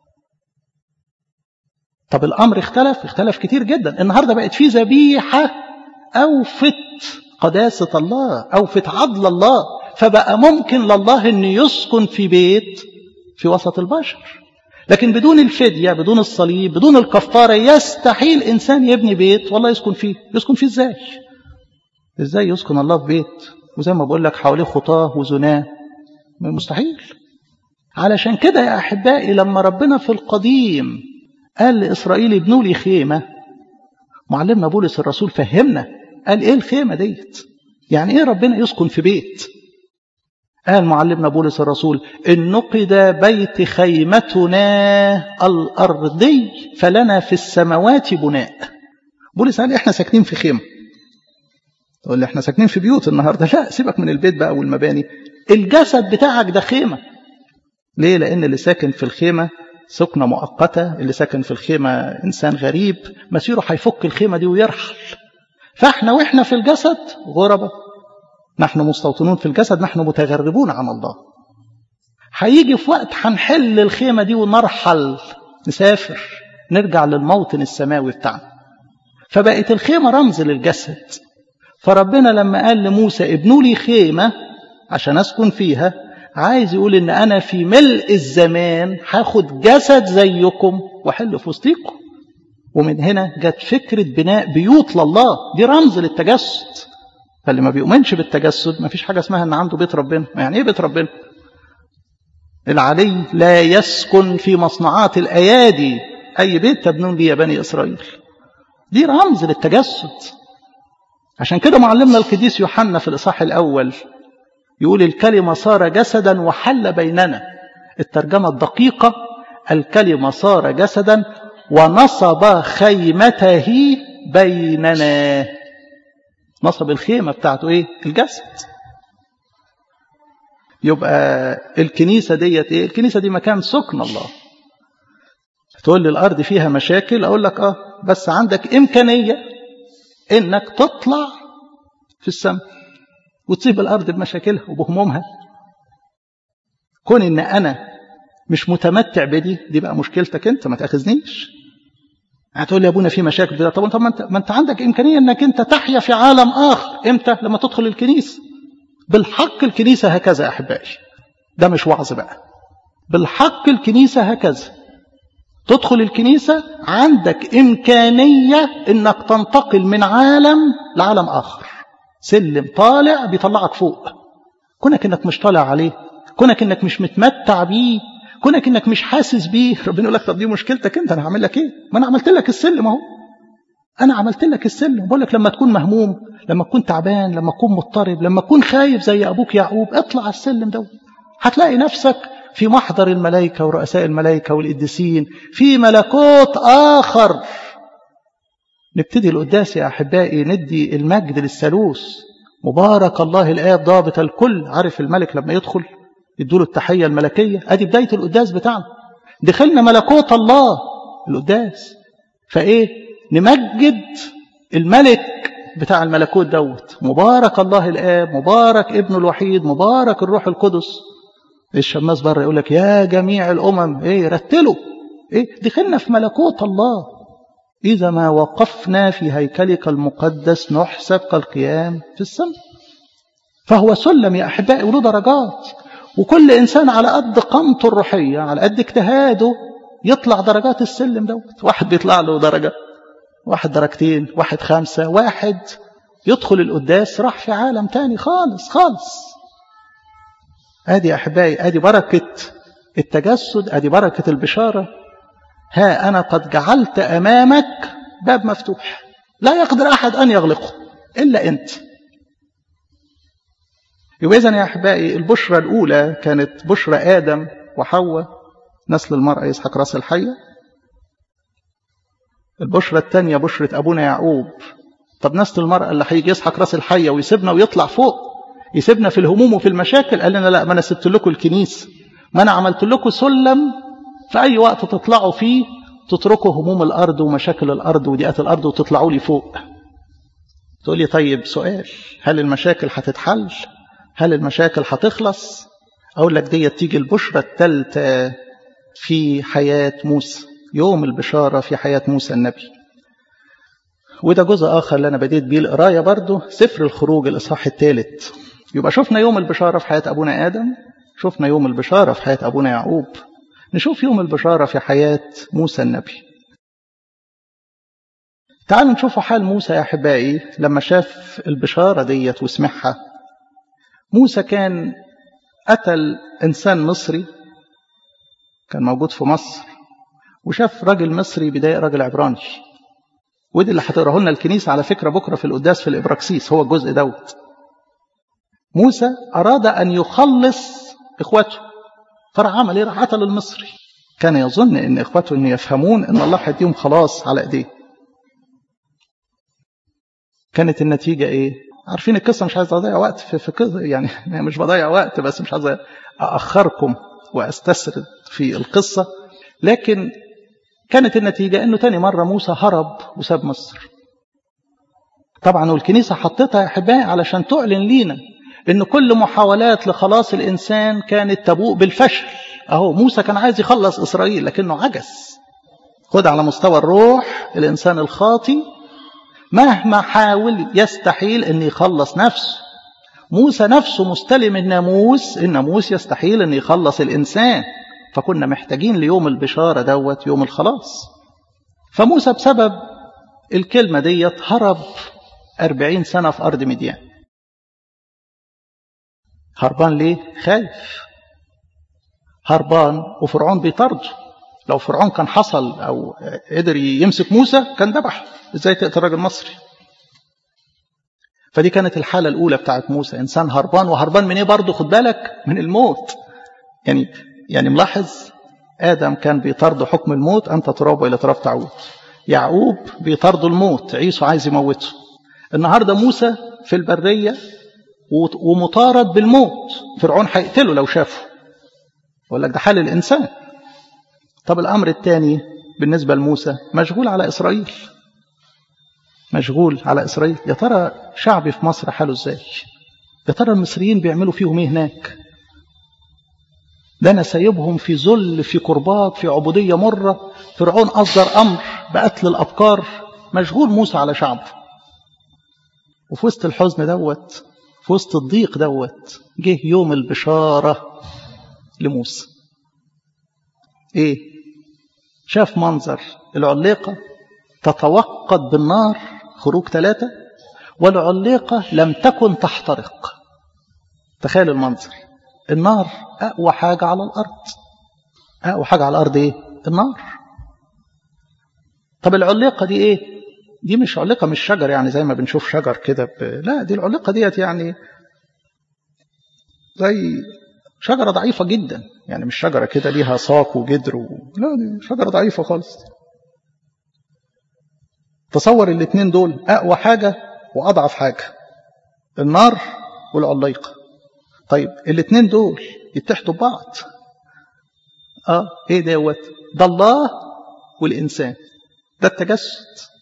طب الأمر اختلف اختلف كتير جدا النهاردة بقت في ذبيحة أوفت قداسة الله أوفت عدل الله فبقى ممكن لله أن يسكن في بيت في وسط البشر لكن بدون الفدية بدون الصليب بدون الكفارة يستحيل إنسان يبني بيت والله يسكن فيه يسكن فيه إزاي إزاي يسكن الله في بيت وزي ما بقول لك حواليه خطاه وزناه مستحيل علشان كده يا أحبائي لما ربنا في القديم قال لإسرائيل ابنوا لي خيمة معلمنا بولس الرسول فهمنا قال إيه الخيمة ديت يعني إيه ربنا يسكن في بيت قال معلمنا بولس الرسول إن نقد بيت خيمتنا الأرضي فلنا في السماوات بناء بولس قال إحنا ساكنين في خيمة تقول لي إحنا ساكنين في بيوت النهاردة لا سيبك من البيت بقى والمباني الجسد بتاعك ده خيمة ليه لأن اللي ساكن في الخيمة سكنة مؤقتة اللي ساكن في الخيمة إنسان غريب مسيره هيفك الخيمة دي ويرحل فإحنا وإحنا في الجسد غربة نحن مستوطنون في الجسد نحن متغربون عن الله هيجي في وقت هنحل الخيمة دي ونرحل نسافر نرجع للموطن السماوي بتاعنا فبقت الخيمة رمز للجسد فربنا لما قال لموسى ابنوا لي خيمة عشان أسكن فيها عايز يقول إن أنا في ملء الزمان هاخد جسد زيكم وأحل في وسطيكم ومن هنا جت فكرة بناء بيوت لله دي رمز للتجسد فاللي ما بيؤمنش بالتجسد ما فيش حاجة اسمها ان عنده بيت ربنا يعني ايه بيت ربنا العلي لا يسكن في مصنعات الأيادي أي بيت تبنون لي يا بني إسرائيل دي رمز للتجسد عشان كده معلمنا القديس يوحنا في الإصحاح الأول يقول الكلمة صار جسدا وحل بيننا الترجمة الدقيقة الكلمة صار جسدا ونصب خيمته بيننا نصب الخيمة بتاعته ايه الجسد يبقى الكنيسة ديت ايه الكنيسة دي مكان سكن الله تقول لي الأرض فيها مشاكل أقول لك اه بس عندك إمكانية إنك تطلع في السماء وتسيب الأرض بمشاكلها وبهمومها كون إن أنا مش متمتع بدي دي بقى مشكلتك أنت ما تأخذنيش هتقول لي يا ابونا في مشاكل ده طب ما انت ما انت عندك امكانيه انك انت تحيا في عالم اخر امتى لما تدخل الكنيسه بالحق الكنيسه هكذا يا احبائي ده مش وعظ بقى بالحق الكنيسه هكذا تدخل الكنيسه عندك امكانيه انك تنتقل من عالم لعالم اخر سلم طالع بيطلعك فوق كونك انك مش طالع عليه كونك انك مش متمتع بيه كونك انك مش حاسس بيه ربنا يقول لك طب دي مشكلتك انت انا هعمل لك ايه ما انا عملت لك السلم اهو انا عملت لك السلم بقول لك لما تكون مهموم لما تكون تعبان لما تكون مضطرب لما تكون خايف زي ابوك يعقوب اطلع على السلم ده هتلاقي نفسك في محضر الملائكه ورؤساء الملائكه والقديسين في ملكوت اخر نبتدي القداس يا أحبائي ندي المجد للثالوث مبارك الله الآب ضابط الكل عارف الملك لما يدخل يدوله التحية الملكية أدي بداية القداس بتاعنا دخلنا ملكوت الله القداس فإيه نمجد الملك بتاع الملكوت دوت مبارك الله الآب مبارك ابن الوحيد مبارك الروح القدس الشماس بره يقول لك يا جميع الأمم إيه رتلوا إيه دخلنا في ملكوت الله إذا ما وقفنا في هيكلك المقدس نحسب كالقيام في السماء فهو سلم يا أحبائي وله درجات وكل إنسان على قد قامته الروحية على قد اجتهاده يطلع درجات السلم دوت واحد بيطلع له درجة واحد درجتين واحد خمسة واحد يدخل القداس راح في عالم تاني خالص خالص ادي احبائي ادي بركة التجسد ادي بركة البشارة ها انا قد جعلت امامك باب مفتوح لا يقدر احد ان يغلقه الا انت يبقى اذا يا احبائي البشرى الاولى كانت بشرى ادم وحواء نسل المرأة يسحق راس الحية البشرى الثانية بشرة أبونا يعقوب طب نسل المرأة اللي هيجي يسحق راس الحية ويسيبنا ويطلع فوق يسيبنا في الهموم وفي المشاكل قال لنا لا ما أنا سبت لكم الكنيسة ما أنا عملت لكم سلم في أي وقت تطلعوا فيه تتركوا هموم الأرض ومشاكل الأرض وضيقات الأرض وتطلعوا لي فوق تقول لي طيب سؤال هل المشاكل هتتحل هل المشاكل هتخلص أقول لك دي تيجي البشرى الثالثة في حياة موسى يوم البشارة في حياة موسى النبي وده جزء آخر اللي أنا بديت بيه القراية برضه سفر الخروج الإصحاح الثالث يبقى شفنا يوم البشارة في حياة أبونا آدم شفنا يوم البشارة في حياة أبونا يعقوب نشوف يوم البشارة في حياة موسى النبي تعالوا نشوفوا حال موسى يا أحبائي لما شاف البشارة ديت وسمعها موسى كان قتل إنسان مصري كان موجود في مصر وشاف راجل مصري بداية راجل عبراني ودي اللي هتقراه لنا الكنيسة على فكرة بكرة في القداس في الإبراكسيس هو الجزء دوت موسى أراد أن يخلص إخوته فراح عمل إيه؟ راح قتل المصري كان يظن إن إخوته إن يفهمون إن الله هيديهم خلاص على إيديه كانت النتيجة إيه؟ عارفين القصة مش عايز أضيع وقت في, في قصة يعني مش بضيع وقت بس مش عايز أأخركم وأستسرد في القصة لكن كانت النتيجة أنه تاني مرة موسى هرب وساب مصر طبعا والكنيسة حطتها يا أحبائي علشان تعلن لينا أن كل محاولات لخلاص الإنسان كانت تبوء بالفشل أهو موسى كان عايز يخلص إسرائيل لكنه عجز خد على مستوى الروح الإنسان الخاطي مهما حاول يستحيل أن يخلص نفسه موسى نفسه مستلم الناموس الناموس يستحيل أن يخلص الإنسان فكنا محتاجين ليوم البشارة دوت يوم الخلاص فموسى بسبب الكلمة ديت هرب أربعين سنة في أرض مديان هربان ليه؟ خايف هربان وفرعون بيطرده لو فرعون كان حصل أو قدر يمسك موسى كان ذبحه إزاي تقتل راجل مصري فدي كانت الحالة الأولى بتاعت موسى إنسان هربان وهربان من إيه برضه خد بالك من الموت يعني يعني ملاحظ آدم كان بيطرد حكم الموت أنت تراب وإلى تراب تعود يعقوب بيطرد الموت عيسو عايز يموته النهاردة موسى في البرية ومطارد بالموت فرعون هيقتله لو شافه يقول لك ده حال الإنسان طب الأمر الثاني بالنسبة لموسى مشغول على إسرائيل مشغول على إسرائيل يا ترى شعبي في مصر حاله إزاي يا ترى المصريين بيعملوا فيهم إيه هناك ده أنا سايبهم في ذل في كربات في عبودية مرة فرعون أصدر أمر بقتل الأبكار مشغول موسى على شعبه وفي وسط الحزن دوت في وسط الضيق دوت جه يوم البشارة لموسى ايه شاف منظر العليقة تتوقد بالنار خروج ثلاثة والعليقة لم تكن تحترق تخيل المنظر النار أقوى حاجة على الأرض أقوى حاجة على الأرض إيه؟ النار طب العليقة دي إيه؟ دي مش علقة مش شجر يعني زي ما بنشوف شجر كده ب... لا دي العلقة ديت يعني زي شجرة ضعيفة جدا يعني مش شجرة كده ليها ساق وجدر و... لا دي شجرة ضعيفة خالص تصور الاثنين دول أقوى حاجة وأضعف حاجة النار والعليقة طيب الاثنين دول يتحدوا ببعض اه ايه دوت ده الله والإنسان ده التجسد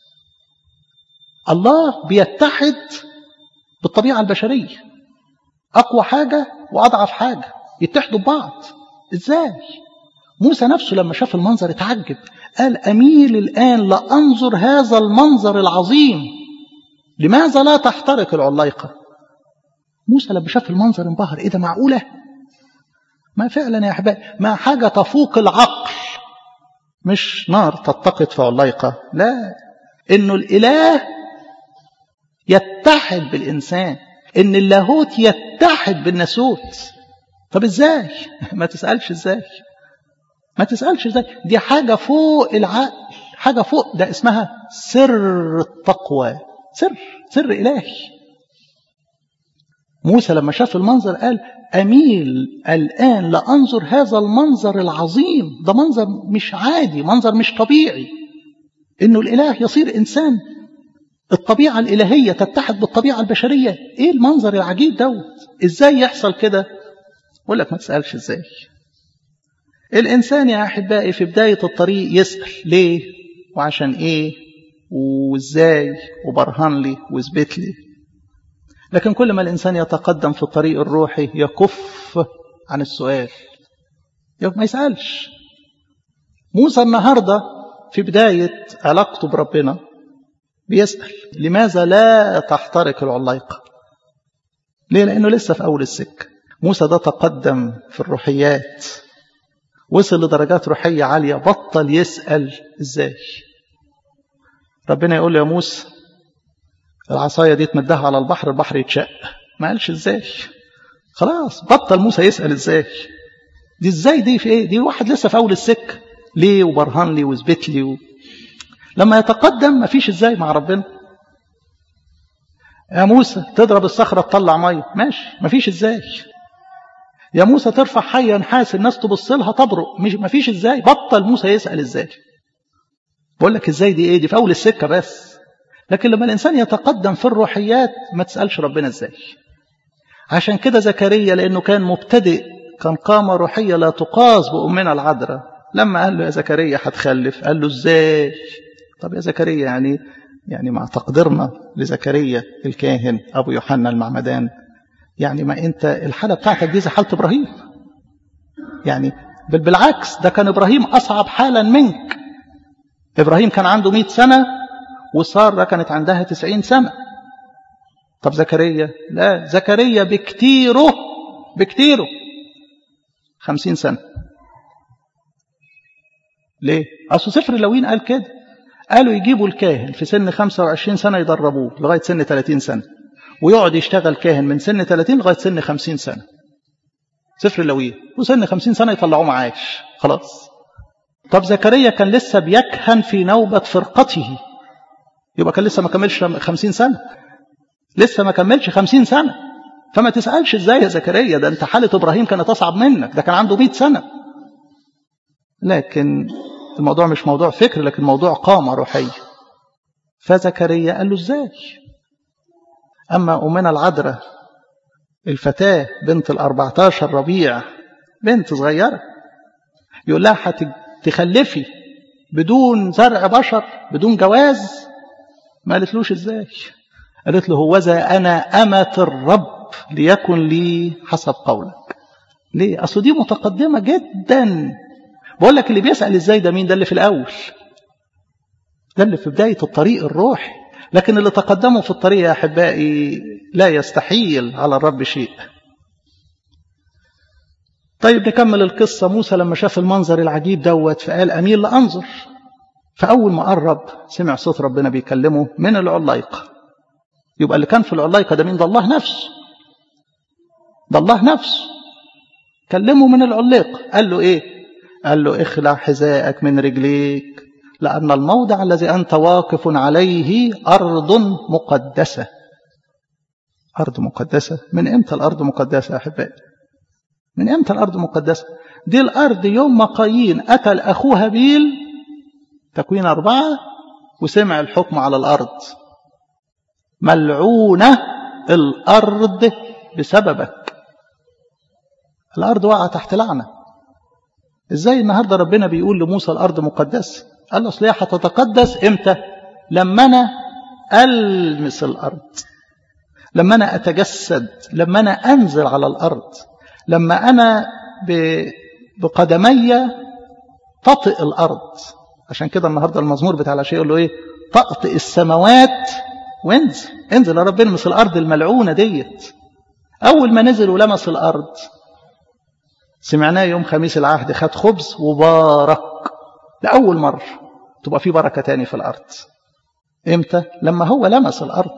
الله بيتحد بالطبيعة البشرية أقوى حاجة وأضعف حاجة يتحدوا ببعض إزاي موسى نفسه لما شاف المنظر اتعجب قال أميل الآن لأنظر هذا المنظر العظيم لماذا لا تحترق العليقة موسى لما شاف المنظر انبهر ايه ده معقولة ما فعلا يا أحبائي ما حاجة تفوق العقل مش نار تتقد في عليقة لا إنه الإله يتحد بالإنسان إن اللاهوت يتحد بالناسوت طب إزاي ما تسألش إزاي ما تسألش إزاي دي حاجة فوق العقل حاجة فوق ده اسمها سر التقوى سر سر إلهي موسى لما شاف المنظر قال أميل الآن لأنظر هذا المنظر العظيم ده منظر مش عادي منظر مش طبيعي إنه الإله يصير إنسان الطبيعة الإلهية تتحد بالطبيعة البشرية إيه المنظر العجيب دوت إزاي يحصل كده أقول لك ما تسألش إزاي الإنسان يا أحبائي في بداية الطريق يسأل ليه وعشان إيه وإزاي وبرهن لي واثبت لي لكن كل ما الإنسان يتقدم في الطريق الروحي يكف عن السؤال ما يسألش موسى النهاردة في بداية علاقته بربنا بيسأل لماذا لا تحترق العلايقة ليه لأنه لسه في أول السكة موسى ده تقدم في الروحيات وصل لدرجات روحية عالية بطل يسأل ازاي ربنا يقول له يا موسى العصاية دي تمدها على البحر البحر يتشق ما قالش ازاي خلاص بطل موسى يسأل ازاي دي ازاي دي في ايه دي واحد لسه في اول السكة ليه وبرهن لي واثبت لي و... لما يتقدم ما فيش ازاي مع ربنا يا موسى تضرب الصخرة تطلع مية ماشي ما فيش ازاي يا موسى ترفع حية نحاس الناس تبص لها تبرق مش ما فيش ازاي بطل موسى يسأل ازاي بقول لك ازاي دي ايه دي في اول السكة بس لكن لما الانسان يتقدم في الروحيات ما تسألش ربنا ازاي عشان كده زكريا لانه كان مبتدئ كان قامة روحية لا تقاس بأمنا العذراء لما قال له يا زكريا هتخلف قال له ازاي طب يا زكريا يعني يعني مع تقديرنا لزكريا الكاهن ابو يوحنا المعمدان يعني ما انت الحالة بتاعتك دي زي حالة ابراهيم يعني بل بالعكس ده كان ابراهيم اصعب حالا منك ابراهيم كان عنده 100 سنة وسارة كانت عندها 90 سنة طب زكريا لا زكريا بكتيره بكتيره 50 سنة ليه اصل سفر اللوين قال كده قالوا يجيبوا الكاهن في سن 25 سنة يدربوه لغاية سن 30 سنة ويقعد يشتغل كاهن من سن 30 لغاية سن 50 سنة سفر اللوية وسن 50 سنة يطلعوه معاش خلاص طب زكريا كان لسه بيكهن في نوبة فرقته يبقى كان لسه ما كملش 50 سنة لسه ما كملش 50 سنة فما تسألش ازاي يا زكريا ده انت حالة ابراهيم كانت اصعب منك ده كان عنده 100 سنة لكن الموضوع مش موضوع فكر لكن موضوع قامة روحية فزكريا قال له ازاي أما أمنا العذراء الفتاة بنت الأربعتاشر ربيع بنت صغيرة يقول لها هتخلفي بدون زرع بشر بدون جواز ما قالتلوش ازاي قالت له هوذا أنا أمة الرب ليكن لي حسب قولك ليه أصل دي متقدمة جدا بقول لك اللي بيسأل ازاي ده مين ده اللي في الأول ده اللي في بداية الطريق الروحي لكن اللي تقدموا في الطريق يا أحبائي لا يستحيل على الرب شيء طيب نكمل القصة موسى لما شاف المنظر العجيب دوت فقال أميل لأنظر فأول ما قرب سمع صوت ربنا بيكلمه من العلايقة يبقى اللي كان في العلايقة ده مين ده الله نفسه ده الله نفسه كلمه من العلاقة قال له إيه قال له اخلع حذاءك من رجليك لأن الموضع الذي أنت واقف عليه أرض مقدسة أرض مقدسة من إمتى الأرض مقدسة يا أحبائي من إمتى الأرض مقدسة دي الأرض يوم ما قايين قتل أخوه هابيل تكوين أربعة وسمع الحكم على الأرض ملعونة الأرض بسببك الأرض وقع تحت لعنة إزاي النهاردة ربنا بيقول لموسى الأرض مقدسة قال له أصل هي هتتقدس إمتى لما أنا ألمس الأرض لما أنا أتجسد لما أنا أنزل على الأرض لما أنا بقدمي تطئ الأرض عشان كده النهاردة المزمور بتاع العشاء يقول له إيه تطئ السماوات وانزل انزل يا رب المس الأرض الملعونة ديت أول ما نزل ولمس الأرض سمعناه يوم خميس العهد خد خبز وبارك لأول مرة تبقى في بركة تاني في الأرض إمتى؟ لما هو لمس الأرض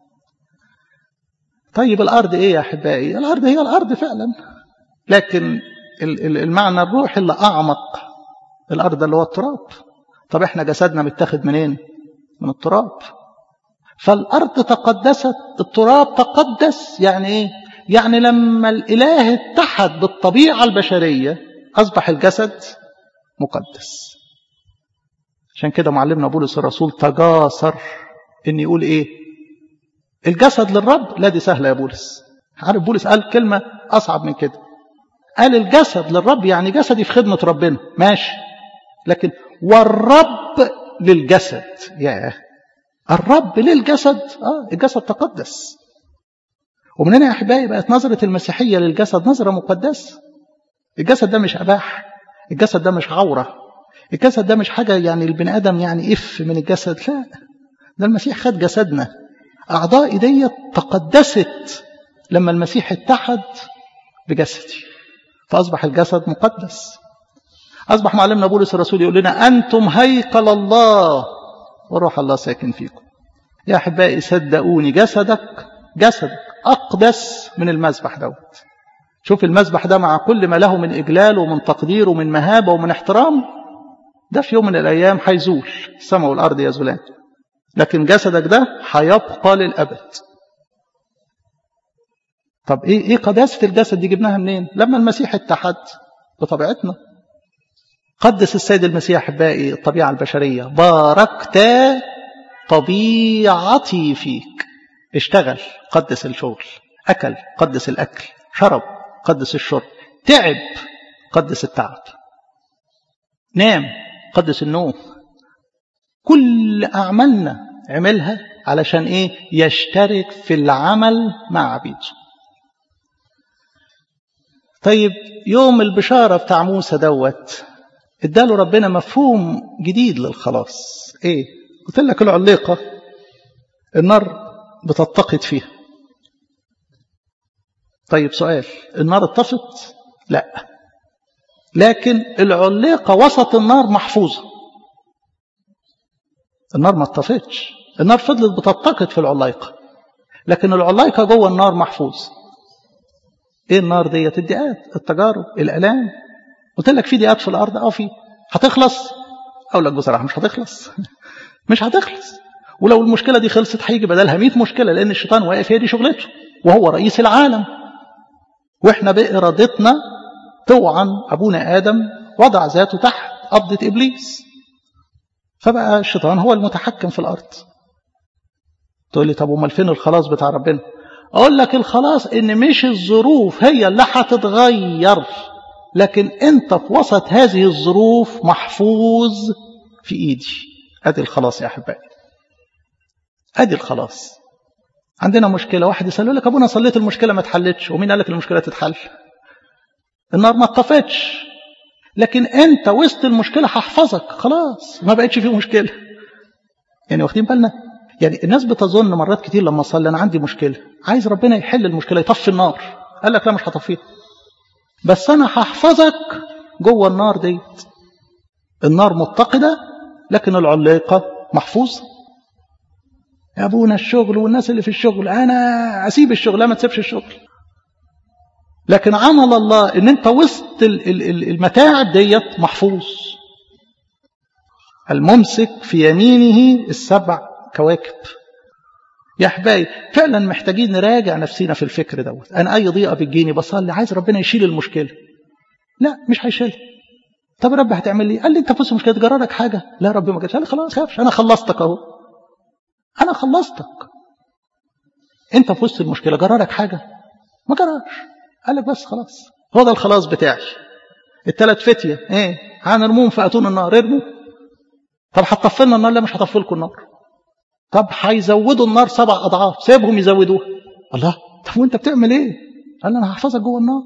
طيب الأرض إيه يا أحبائي؟ الأرض هي الأرض فعلا لكن المعنى الروحي اللي أعمق الأرض اللي هو التراب طب إحنا جسدنا متاخد منين؟ من التراب فالأرض تقدست التراب تقدس يعني إيه؟ يعني لما الإله اتحد بالطبيعة البشرية أصبح الجسد مقدس عشان كده معلمنا بولس الرسول تجاسر إن يقول إيه الجسد للرب لا دي سهلة يا بولس عارف بولس قال كلمة أصعب من كده قال الجسد للرب يعني جسدي في خدمة ربنا ماشي لكن والرب للجسد ياه الرب للجسد اه الجسد تقدس ومن هنا يا احبائي بقت نظره المسيحيه للجسد نظره مقدسه الجسد ده مش اباح الجسد ده مش عوره الجسد ده مش حاجه يعني البني ادم يعني اف من الجسد لا ده المسيح خد جسدنا اعضائي ديت تقدست لما المسيح اتحد بجسدي فاصبح الجسد مقدس اصبح معلمنا بولس الرسول يقول لنا انتم هيكل الله وروح الله ساكن فيكم يا احبائي صدقوني جسدك جسدك اقدس من المذبح دوت شوف المذبح ده مع كل ما له من اجلال ومن تقدير ومن مهابه ومن احترام ده في يوم من الايام هيزول السماء والارض يزولان لكن جسدك ده هيبقى للابد طب ايه ايه قداسه الجسد دي جبناها منين لما المسيح اتحد بطبيعتنا قدس السيد المسيح احبائي الطبيعه البشريه باركت طبيعتي فيك اشتغل قدس الشغل اكل قدس الاكل شرب قدس الشرب تعب قدس التعب نام قدس النوم كل اعمالنا عملها علشان ايه يشترك في العمل مع عبيده طيب يوم البشاره بتاع موسى دوت اداله ربنا مفهوم جديد للخلاص ايه قلت لك العليقه النار بتتقد فيها طيب سؤال النار اتطفت لا لكن العليقه وسط النار محفوظه النار ما اتطفتش النار فضلت بتتقد في العلايقه لكن العلايقه جوه النار محفوظ ايه النار ديت الدقات التجارب الالام قلت لك في دقات في الارض اه في هتخلص اقول لك بصراحه مش هتخلص مش هتخلص ولو المشكله دي خلصت هيجي بدلها 100 مشكله لان الشيطان واقف هي دي شغلته وهو رئيس العالم واحنا بارادتنا طوعا ابونا ادم وضع ذاته تحت قبضه ابليس فبقى الشيطان هو المتحكم في الارض تقول لي طب امال فين الخلاص بتاع ربنا اقول لك الخلاص ان مش الظروف هي اللي هتتغير لكن انت في وسط هذه الظروف محفوظ في ايدي ادي الخلاص يا احبائي ادي الخلاص عندنا مشكله واحد يسال لك ابونا صليت المشكله ما اتحلتش ومين قال لك المشكله تتحل النار ما اتطفتش لكن انت وسط المشكله هحفظك خلاص ما بقتش فيه مشكله يعني واخدين بالنا يعني الناس بتظن مرات كتير لما اصلي انا عندي مشكله عايز ربنا يحل المشكله يطفي النار قال لك لا مش هطفيها بس انا هحفظك جوه النار ديت النار متقده لكن العلاقه محفوظه يا ابونا الشغل والناس اللي في الشغل انا اسيب الشغل لا ما تسيبش الشغل لكن عمل الله ان انت وسط المتاعب ديت محفوظ الممسك في يمينه السبع كواكب يا احبائي فعلا محتاجين نراجع نفسينا في الفكر دوت انا اي ضيقه بتجيني بصلي عايز ربنا يشيل المشكله لا مش هيشيلها طب رب هتعمل لي قال لي انت فلوس مش جرالك حاجه لا ربي ما جابش قال لي خلاص خافش انا خلصتك اهو انا خلصتك انت في وسط المشكله جرالك حاجه ما جراش قال لك بس خلاص هو ده الخلاص بتاعي الثلاث فتيه ايه هنرموهم في اتون النار ارموا طب هتطفي لنا النار لا مش هطفي لكم النار طب هيزودوا النار سبع اضعاف سيبهم يزودوها الله طب وانت بتعمل ايه قال انا هحفظك جوه النار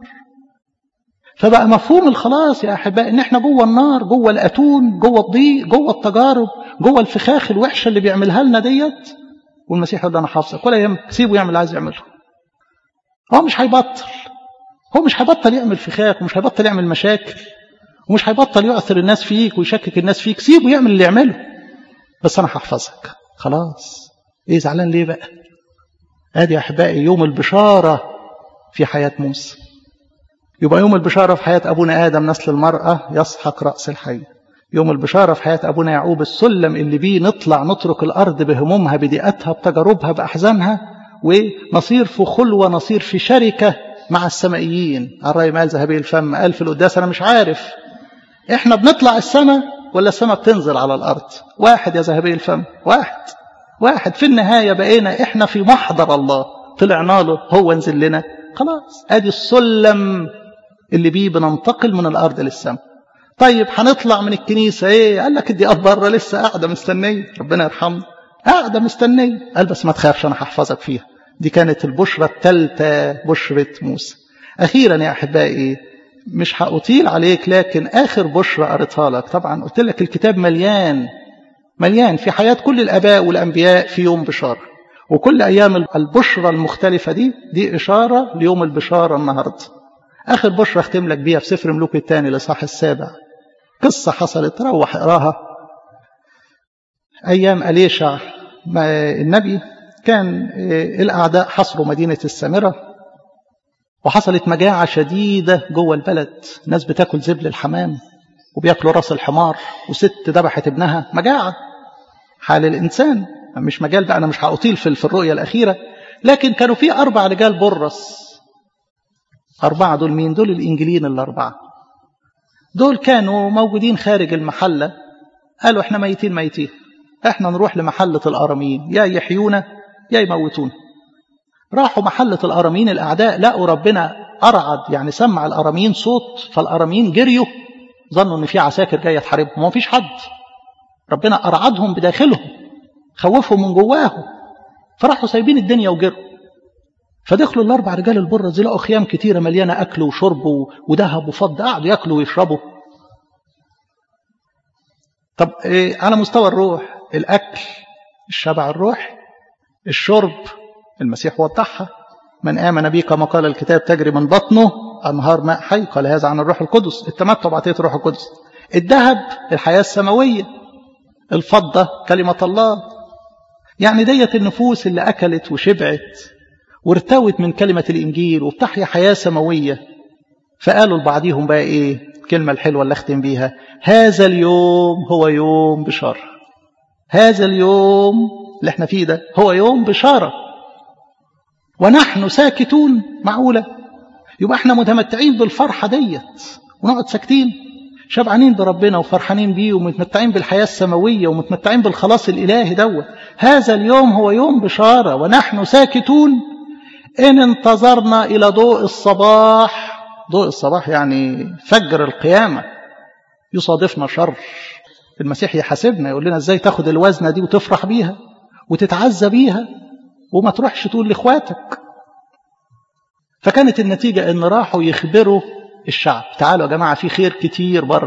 فبقى مفهوم الخلاص يا احبائي ان احنا جوه النار جوه الاتون جوه الضيق جوه التجارب جوه الفخاخ الوحشه اللي بيعملها لنا ديت والمسيح يقول انا حافظك ولا يهمك سيبه يعمل اللي عايز يعمله هو مش هيبطل هو مش هيبطل يعمل فخاخ ومش هيبطل يعمل مشاكل ومش هيبطل يؤثر الناس فيك ويشكك الناس فيك سيبه يعمل اللي يعمله بس انا هحفظك خلاص ايه زعلان ليه بقى ادي يا احبائي يوم البشاره في حياه موسى يبقى يوم البشاره في حياه ابونا ادم نسل المراه يسحق راس الحي يوم البشاره في حياه ابونا يعقوب السلم اللي بيه نطلع نترك الارض بهمومها بضيقتها بتجاربها باحزانها ونصير في خلوه نصير في شركه مع السمائيين الرأي مال ذهبي الفم قال في القداس انا مش عارف احنا بنطلع السماء ولا السماء بتنزل على الارض واحد يا ذهبي الفم واحد واحد في النهايه بقينا احنا في محضر الله طلعنا له هو نزل لنا خلاص ادي السلم اللي بيه بننتقل من الارض للسماء طيب هنطلع من الكنيسه ايه قال لك دي بره لسه قاعده مستنيه ربنا يرحمنا قاعده مستنيه قال بس ما تخافش انا هحفظك فيها دي كانت البشرة الثالثة بشرة موسى أخيرا يا أحبائي مش هأطيل عليك لكن آخر بشرة قريتها لك طبعا قلت لك الكتاب مليان مليان في حياة كل الآباء والأنبياء في يوم بشارة وكل أيام البشرة المختلفة دي دي إشارة ليوم البشارة النهاردة آخر بشرة أختم لك بيها في سفر ملوك الثاني لصح السابع قصة حصلت روح اقراها أيام أليشع النبي كان الأعداء حصروا مدينة السامرة وحصلت مجاعة شديدة جوه البلد ناس بتاكل زبل الحمام وبياكلوا راس الحمار وست ذبحت ابنها مجاعة حال الإنسان مش مجال بقى أنا مش هأطيل في الرؤية الأخيرة لكن كانوا في أربع رجال برص أربعة دول مين دول الإنجيليين الأربعة دول كانوا موجودين خارج المحلة قالوا احنا ميتين ميتين احنا نروح لمحلة الأراميين يا يحيونا يا يموتون راحوا محلة الأراميين الأعداء لقوا ربنا أرعد يعني سمع الأراميين صوت فالأراميين جريوا ظنوا إن في عساكر جاية تحاربهم ما فيش حد ربنا أرعدهم بداخلهم خوفهم من جواهم فراحوا سايبين الدنيا وجروا فدخلوا الأربع رجال البرة دي لقوا خيام كتيرة مليانة أكل وشرب وذهب وفضة قعدوا ياكلوا ويشربوا طب إيه على مستوى الروح الأكل الشبع الروح الشرب المسيح وضحها من آمن بي كما قال الكتاب تجري من بطنه أنهار ماء حي قال هذا عن الروح القدس التمتع بعطية الروح القدس الذهب الحياة السماوية الفضة كلمة الله يعني ديت النفوس اللي أكلت وشبعت وارتوت من كلمة الإنجيل وبتحيا حياة سماوية فقالوا لبعضهم بقى إيه الكلمة الحلوة اللي أختم بيها هذا اليوم هو يوم بشارة هذا اليوم اللي احنا فيه ده هو يوم بشارة ونحن ساكتون معقولة يبقى احنا متمتعين بالفرحة ديت ونقعد ساكتين شبعانين بربنا وفرحانين بيه ومتمتعين بالحياة السماوية ومتمتعين بالخلاص الإلهي دوت هذا اليوم هو يوم بشارة ونحن ساكتون إن انتظرنا إلى ضوء الصباح ضوء الصباح يعني فجر القيامة يصادفنا شر المسيح يحاسبنا يقول لنا ازاي تاخد الوزنة دي وتفرح بيها وتتعزى بيها وما تروحش تقول لاخواتك فكانت النتيجة ان راحوا يخبروا الشعب تعالوا يا جماعة في خير كتير بره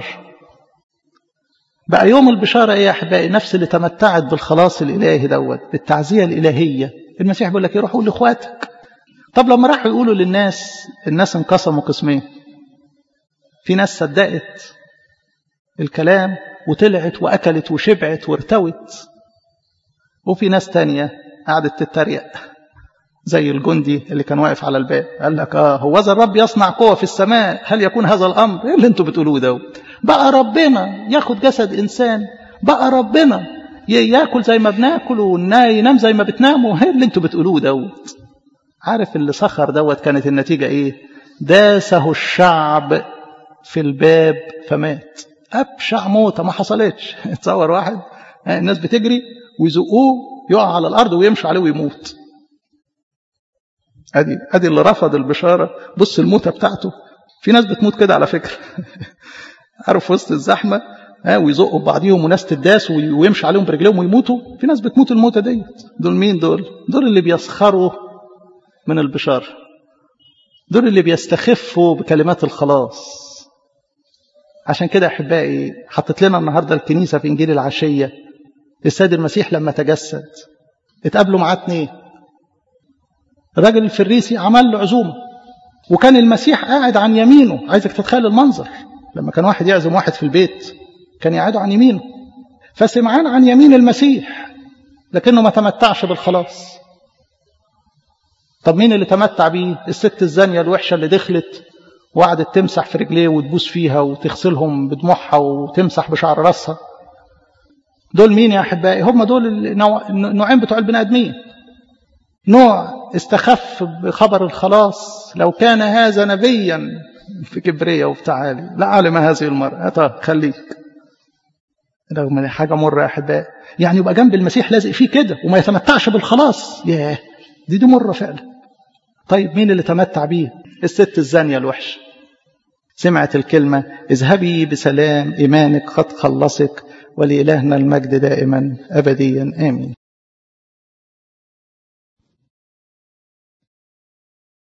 بقى يوم البشارة ايه يا احبائي نفس اللي تمتعت بالخلاص الالهي دوت بالتعزية الالهية المسيح بيقول لك يروحوا لاخواتك طب لما راحوا يقولوا للناس الناس انقسموا قسمين في ناس صدقت الكلام وطلعت وأكلت وشبعت وارتوت وفي ناس تانية قعدت تتريق زي الجندي اللي كان واقف على الباب قال لك اه هو ذا الرب يصنع قوة في السماء هل يكون هذا الأمر ايه اللي انتوا بتقولوه ده بقى ربنا ياخد جسد إنسان بقى ربنا ياكل زي ما بناكل وينام زي ما بتناموا ايه اللي انتوا بتقولوه دوت عارف اللي سخر دوت كانت النتيجة ايه داسه الشعب في الباب فمات ابشع موته ما حصلتش تصور واحد الناس بتجري ويزقوه يقع على الارض ويمشي عليه ويموت ادي ادي اللي رفض البشاره بص الموته بتاعته في ناس بتموت كده على فكره عارف وسط الزحمه ها ويزقوا ببعضيهم وناس تداس ويمشي عليهم برجليهم ويموتوا في ناس بتموت الموتة ديت دول مين دول دول اللي بيسخروا من البشارة دول اللي بيستخفوا بكلمات الخلاص عشان كده أحبائي حطت لنا النهاردة الكنيسة في إنجيل العشية السيد المسيح لما تجسد اتقابلوا معاه اتنين الراجل الفريسي عمل له عزومة وكان المسيح قاعد عن يمينه عايزك تتخيل المنظر لما كان واحد يعزم واحد في البيت كان يقعدوا عن يمينه فسمعان عن يمين المسيح لكنه ما تمتعش بالخلاص طب مين اللي تمتع بيه الست الزانية الوحشة اللي دخلت وقعدت تمسح في رجليه وتبوس فيها وتغسلهم بدموعها وتمسح بشعر راسها دول مين يا أحبائي هم دول النوعين بتوع البني آدمين نوع استخف بخبر الخلاص لو كان هذا نبيا في كبرية وبتعالي لا علم هذه المرأة طب خليك رغم ان حاجة مرة يا أحبائي يعني يبقى جنب المسيح لازق فيه كده وما يتمتعش بالخلاص ياه دي دي مرة فعلا طيب مين اللي تمتع بيه الست الزانية الوحشة سمعت الكلمة اذهبي بسلام إيمانك قد خلصك ولإلهنا المجد دائما أبديا آمين